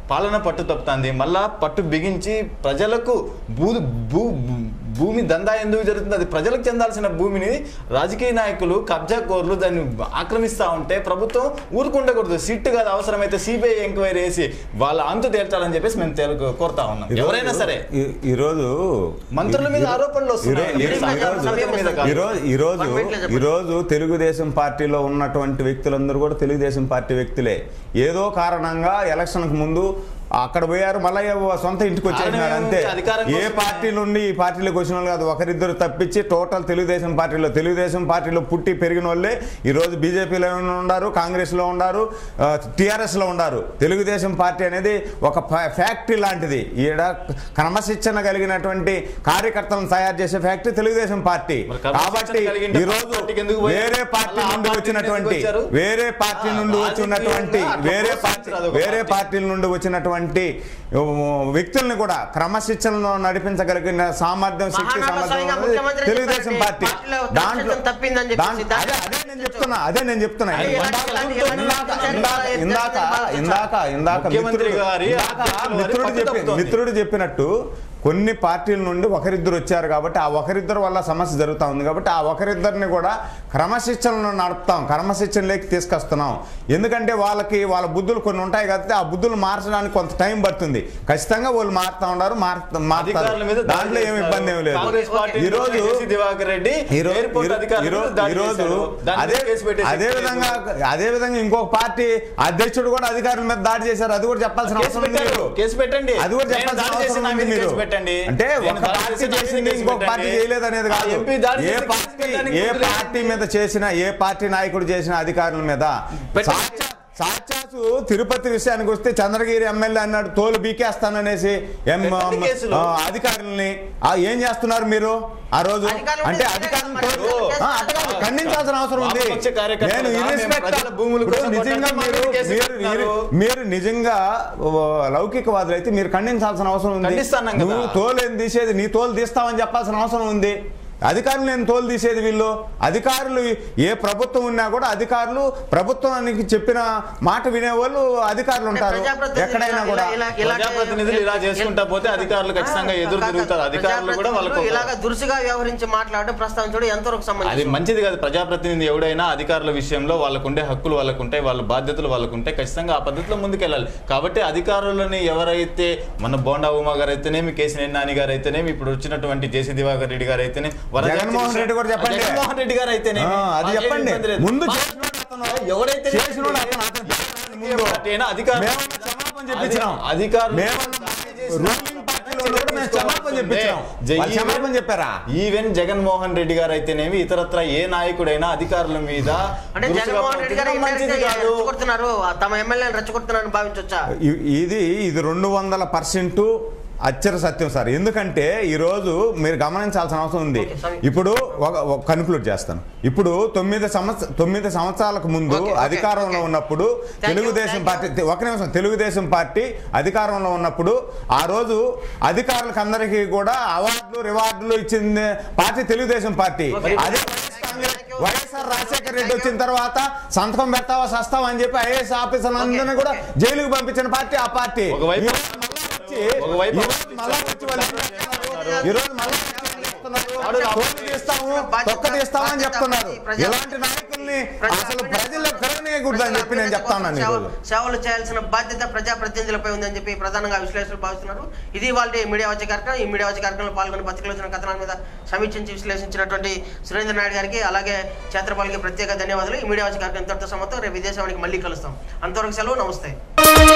పాలన పట్టు తప్పుతుంది మళ్ళా పట్టు బిగించి ప్రజలకు భూ భూ భూమి దందా ఎందుకు జరుగుతుంది అది ప్రజలకు చెందాల్సిన భూమిని రాజకీయ నాయకులు కబ్జా కోర్లు దాన్ని ఆక్రమిస్తా ఉంటే ప్రభుత్వం ఊరుకుండకూడదు సిట్ కాదు అవసరమైతే సిబిఐ ఎంక్వైరీ వేసి వాళ్ళ అంతు తేల్చాలని చెప్పేసి మేము తెలుగు కోరుతా ఉన్నాం ఈరోజు- ఎవరైనా సరే ఈ- ఈరోజు మంత్రుల మీద ఆరోపణలు వస్తున్నాయి. ఈరోజు- మీరు ఈరోజు- సమయం మీద కాదు. ఈరోజు ఈరోజు One minute లో చెప్పండి. ఈరోజు తెలుగుదేశం పార్టీలో ఉన్నటువంటి వ్యక్తులందరూ కూడా తెలుగుదేశం పార్టీ వ్యక్తులే ఏదో కారణంగా ఎలక్షన్కు ముందు అక్కడ పోయారు మళ్ళీ సొంత ఇంటికి వచ్చేసినారు కారణం అంతే ఏముంది? అధికారం ఏ కోసమే. పార్టీ నుండి ఈ పార్టీలోకి వచ్చిన వాళ్ళు కాదు ఒకరిద్దరు తప్పించి టోటల్ తెలుగుదేశం పార్టీలో తెలుగుదేశం పార్టీలో పుట్టి పెరిగిన వాళ్ళే ఈరోజు బీజేపీలో ఉన్నారు కాంగ్రెస్లో ఉన్నారు టీఆర్ఎస్లో ఉన్నారు తెలుగుదేశం పార్టీ అనేది ఒక ఫ్యా- ఫ్యాక్టరీ లాంటిది ఈడ క్రమశిక్షణ కలిగినటువంటి కార్యకర్తలను తయారు చేసే ఫ్యాక్టరీ తెలుగుదేశం పార్టీ మరి క్రమశిక్షణ కాబట్టి కలిగిన ఈ రోజు పార్టీకి ఎందుకు పోయారు? వేరే పార్టీ మళ్ళా ఆ నుండి పార్టీకి వచ్చినటువంటి ఎందుకు వచ్చారు? వేరే పార్టీ ఆ, నుండి వచ్చినటువంటి రాజకీయంగా అట్లా వేరే పార్టీ ప్రోత్సహించరాదు ఒక వేరే పార్టీ. పార్టీల నుండి వచ్చినటువంటి ఉ, వ్యక్తుల్ని కూడా క్రమశిక్షణలో నడిపించగలిగిన సామర్థ్యం శక్తి మహానాడు సామర్థ్యం స్వయంగా ఉన్నది ముఖ్యమంత్రి తెలుగుదేశం చెప్పారండి. పార్టీ పార్టీలో దాంట్లో క్రమశిక్షణ తప్పిందని చెప్పేసి దాంట్లో- దాన్ని అదే అదే నేను చెప్తున్నా అదే నేను చెప్తున్నా అదే ఇందాక ఇలాంటి- ఇందాక ఇలాంటి- ఇందాక ఇందాక ఇందాక ఇందాక ముఖ్యమంత్రి మిత్రుడు గారి ఇందాక అధ్యక్షుల వారి మిత్రుడు పట్టు చెప్పి తప్పుతోంది. మిత్రుడు చెప్పినట్టు కొన్ని పార్టీల నుండి ఒకరిద్దరు వచ్చారు కాబట్టి ఆ ఒకరిద్దరు వల్ల సమస్య జరుగుతూ ఉంది కాబట్టి ఆ ఒకరిద్దరిని కూడా క్రమశిక్షణలో నడుపుతాం క్రమశిక్షణలోకి తీసుకొస్తున్నాం ఎందుకంటే వాళ్ళకి వాళ్ళ బుద్ధులు కొన్ని ఉంటాయి కాబట్టి ఆ బుద్ధులు మార్చడానికి కొంత టైం పడుతుంది ఖచ్చితంగా వాళ్ళు మారుతా ఉన్నారు మారుతా- అధికారుల మీద మారుతారు దాడి దాంట్లో ఏమి చేస్తారు. ఇబ్బంది ఏమి లేదు కాంగ్రెస్ పార్టీ ఈ రోజు జేసీ దివాకర్ రెడ్డి ఈరో- ఎయిర్పోర్ట్ ఈరో- అధికారుల ఈరో- మీద దాడి ఈరోజు చేశారు. దాని అదే మీద కేసు పెట్టేసి అదే విధంగా అదే విధంగా ఇంకొక పార్టీ అధ్యక్షుడు కూడా అధికారుల మీద దాడి చేశారు అది కూడా చెప్పాల్సిన కేసు అవసరం ఉంది పెట్టారు. మీరు. కేసు పెట్టండి అది కూడా నేను చెప్పాల్సిన దాడి చేసి అవసరం నా ఉంది మీద మీరు కేసు పెట్టండి అంటే నేను ఒక దాడి పార్టీ చేసి నా మీద చేసింది కేసు ఇంకొక పెట్టండి. పార్టీ చేయలేదు అనేది ఆ కాదు ఎంపీ దాడి ఏ చేసి కేసు పార్టీ పెట్టడానికి ఏ ముందు పార్టీ మీద చేసిన ఏ పార్టీ నాయకుడు చేసిన అధికారుల మీద పెట్టండి. సాక్షా- సాక్షాత్తు తిరుపతి విషయానికి వస్తే చంద్రగిరి ఎమ్మెల్యే అన్నాడు తోలు బీకేస్తాననేసి ఎం పెట్టండి కేసులు. ఆ, అధికారుల్ని ఆ, ఏం చేస్తున్నారు మీరు ఆ రోజు అధికారులు అంటే ఉంటే అధికారులను మరి తోలు- కేసు ఆ, అధికారులు ఖండించాల్సిన అవసరం ఉంది వామపక్ష కార్యకర్తలుగా నేను మేము irrespect ప్రజల of- భూముల ఇప్పుడు కోసం నిజంగా కొట్లాడితే మీరు మాకు కేసు మీరు పెడుతున్నారు. మీరు నిజంగా ఓ, లౌకికవాదులు అయితే మీరు ఖండించాల్సిన అవసరం ఉంది ఖండిస్తున్నాం కదా. నువ్వు తోలు ఏం తీసేది నీ తోలు తీస్తావని చెప్పాల్సిన అవసరం ఉంది అధికారులు నేను తోలు తీసేది వీళ్ళు అధికారులు ఏ ప్రభుత్వం ఉన్నా కూడా అధికారులు ప్రభుత్వానికి చెప్పిన మాట వినేవాళ్ళు అధికారులు ఉంటారు ప్రజాప్రతినిధులు ఎక్కడైనా ఇలా- కూడా ఇలా- ఇలా- ప్రజాప్రతినిధులు ఇలా చేసుకుంటా పోతే అధికారులు ఖచ్చితంగా ఎదురు తిరుగుతారు అధికారులు కూడా వాళ్ళకు ఒక- ఇలాగ దురుసుగా వ్యవహరించి మాట్లాడడం ప్రస్తావించడం ఎంతవరకు అది సంబంధించి మంచిది కాదు ప్రజాప్రతినిధి ఎవడైనా అధికారుల విషయంలో వాళ్ళకు ఉండే హక్కులు వాళ్ళకు ఉంటాయి వాళ్ళ బాధ్యతలు వాళ్ళకు ఉంటాయి ఖచ్చితంగా ఆ పద్ధతిలో ముందుకెళ్ళాలి కాబట్టి అధికారులని ఎవరైతే మన బోండా ఉమా గారు అయితేనేమి కేసీనేని నాని గారు అయితేనేమి ఇప్పుడు వచ్చినటువంటి జేసీ దివాకర్ రెడ్డి గారు అయితేనే వరజాక్షి జగన్మోహన్ రెడ్డి కూడా చెప్పండి. జగన్మోహన్ రెడ్డి గారు అయితేనే ఆ, అది చెప్పండి ముందు చేసినోడు అతను. ఎవరైతే చేసినోడు అతను, అతను చేసినోడు ముందు. పార్టీ అయినా అధికారులు- మేమన్నా క్షమాపణ చెప్పించినాం. అధికారులు మేమన్నా రూలింగ్ పార్టీలో కూడా మేము క్షమాపణ చెప్పించినాం. జై- వాళ్ళు క్షమాపణ చెప్పారా ఈవెన్ జగన్మోహన్ రెడ్డి గారు అయితేనేమి ఇతరత్ర ఏ నాయకుడైనా అధికారుల మీద అంటే దురుసుగా జగన్మోహన్ రెడ్డి గారు ప్రవర్తించడం మంచిది కాదు రెచ్చగొడుతున్నారు తమ ఎమ్మెల్యేని రెచ్చగొడుతున్నారని భావించవచ్చా ఇ- ఇది ఇది రెండు వందల పర్సెంట్ అచ్చర సత్యం సార్ ఎందుకంటే ఈరోజు మీరు గమనించాల్సిన అవసరం ఉంది ఓకే, sorry. ఇప్పుడు ఒక కన్క్లూడ్ చేస్తాను ఇప్పుడు తొమ్మిది సంవత్సర తొమ్మిది సంవత్సరాలకు ముందు ఓకే, ఓకే, అధికారంలో ఓకే. ఉన్నప్పుడు Thank you, Telugu Desam thank party ఒక నిమిషం తెలుగుదేశం పార్టీ అధికారంలో ఉన్నప్పుడు ఆ రోజు అధికారులకు అందరికీ కూడా అవార్డులు రివార్డులు ఇచ్చింది పార్టీ తెలుగుదేశం పార్టీ ఓకే. అదే వైఎస్ కాంగ్రెస్ వైఎస్ఆర్ రాజశేఖర రెడ్డి వచ్చిన తర్వాత సంతకం పెడతావా సస్తావా అని చెప్పి ఐఏఎస్ ఆఫీసర్ అందరినీ కూడా ఓకే. జైలుకు పంపించిన పార్టీ ఆ పార్టీ ఒకవైపు- ఈ రోజు మళ్ళా వచ్చి ఒకవైపు ఈ రోజు మళ్ళా వచ్చి వాళ్ళు ఏం చేస్తున్నారు? ఈ రోజు మళ్ళా వచ్చి ఏం చేస్తున్నారు? తోలు తీస్తాము తొక్క తీస్తాము అని చెప్తున్నారు ఇలాంటి నాయకుల్ని అసలు ప్రజల్లో కలగనీయకూడదు అని చెప్పి నేను చెప్తా ఉన్నాను ఈరోజు సేవ- సేవలు చేయాల్సిన బాధ్యత ప్రజాప్రతినిధులపై ఉందని చెప్పి ప్రధానంగా విశ్లేషకులు భావిస్తున్నారు ఇది వాళ్ళ మీడియా వచ్చే కార్యక్రమం ఈ మీడియా వచ్చే కార్యక్రమంలో పాల్గొని పత్రికలు వచ్చిన కథనాల మీద సమీక్షించి విశ్లేషించినటువంటి సురేంద్ర నాయుడు గారికి అలాగే ఛేత్రపాల్కి ప్రత్యేక ధన్యవాదాలు ఈ మీడియా వచ్చే కార్యక్రమం ఇంతటితో సమతో రేపు విదేశానికి మళ్ళీ కలుస్తాం అంతవరకు సెలవు నమస్తే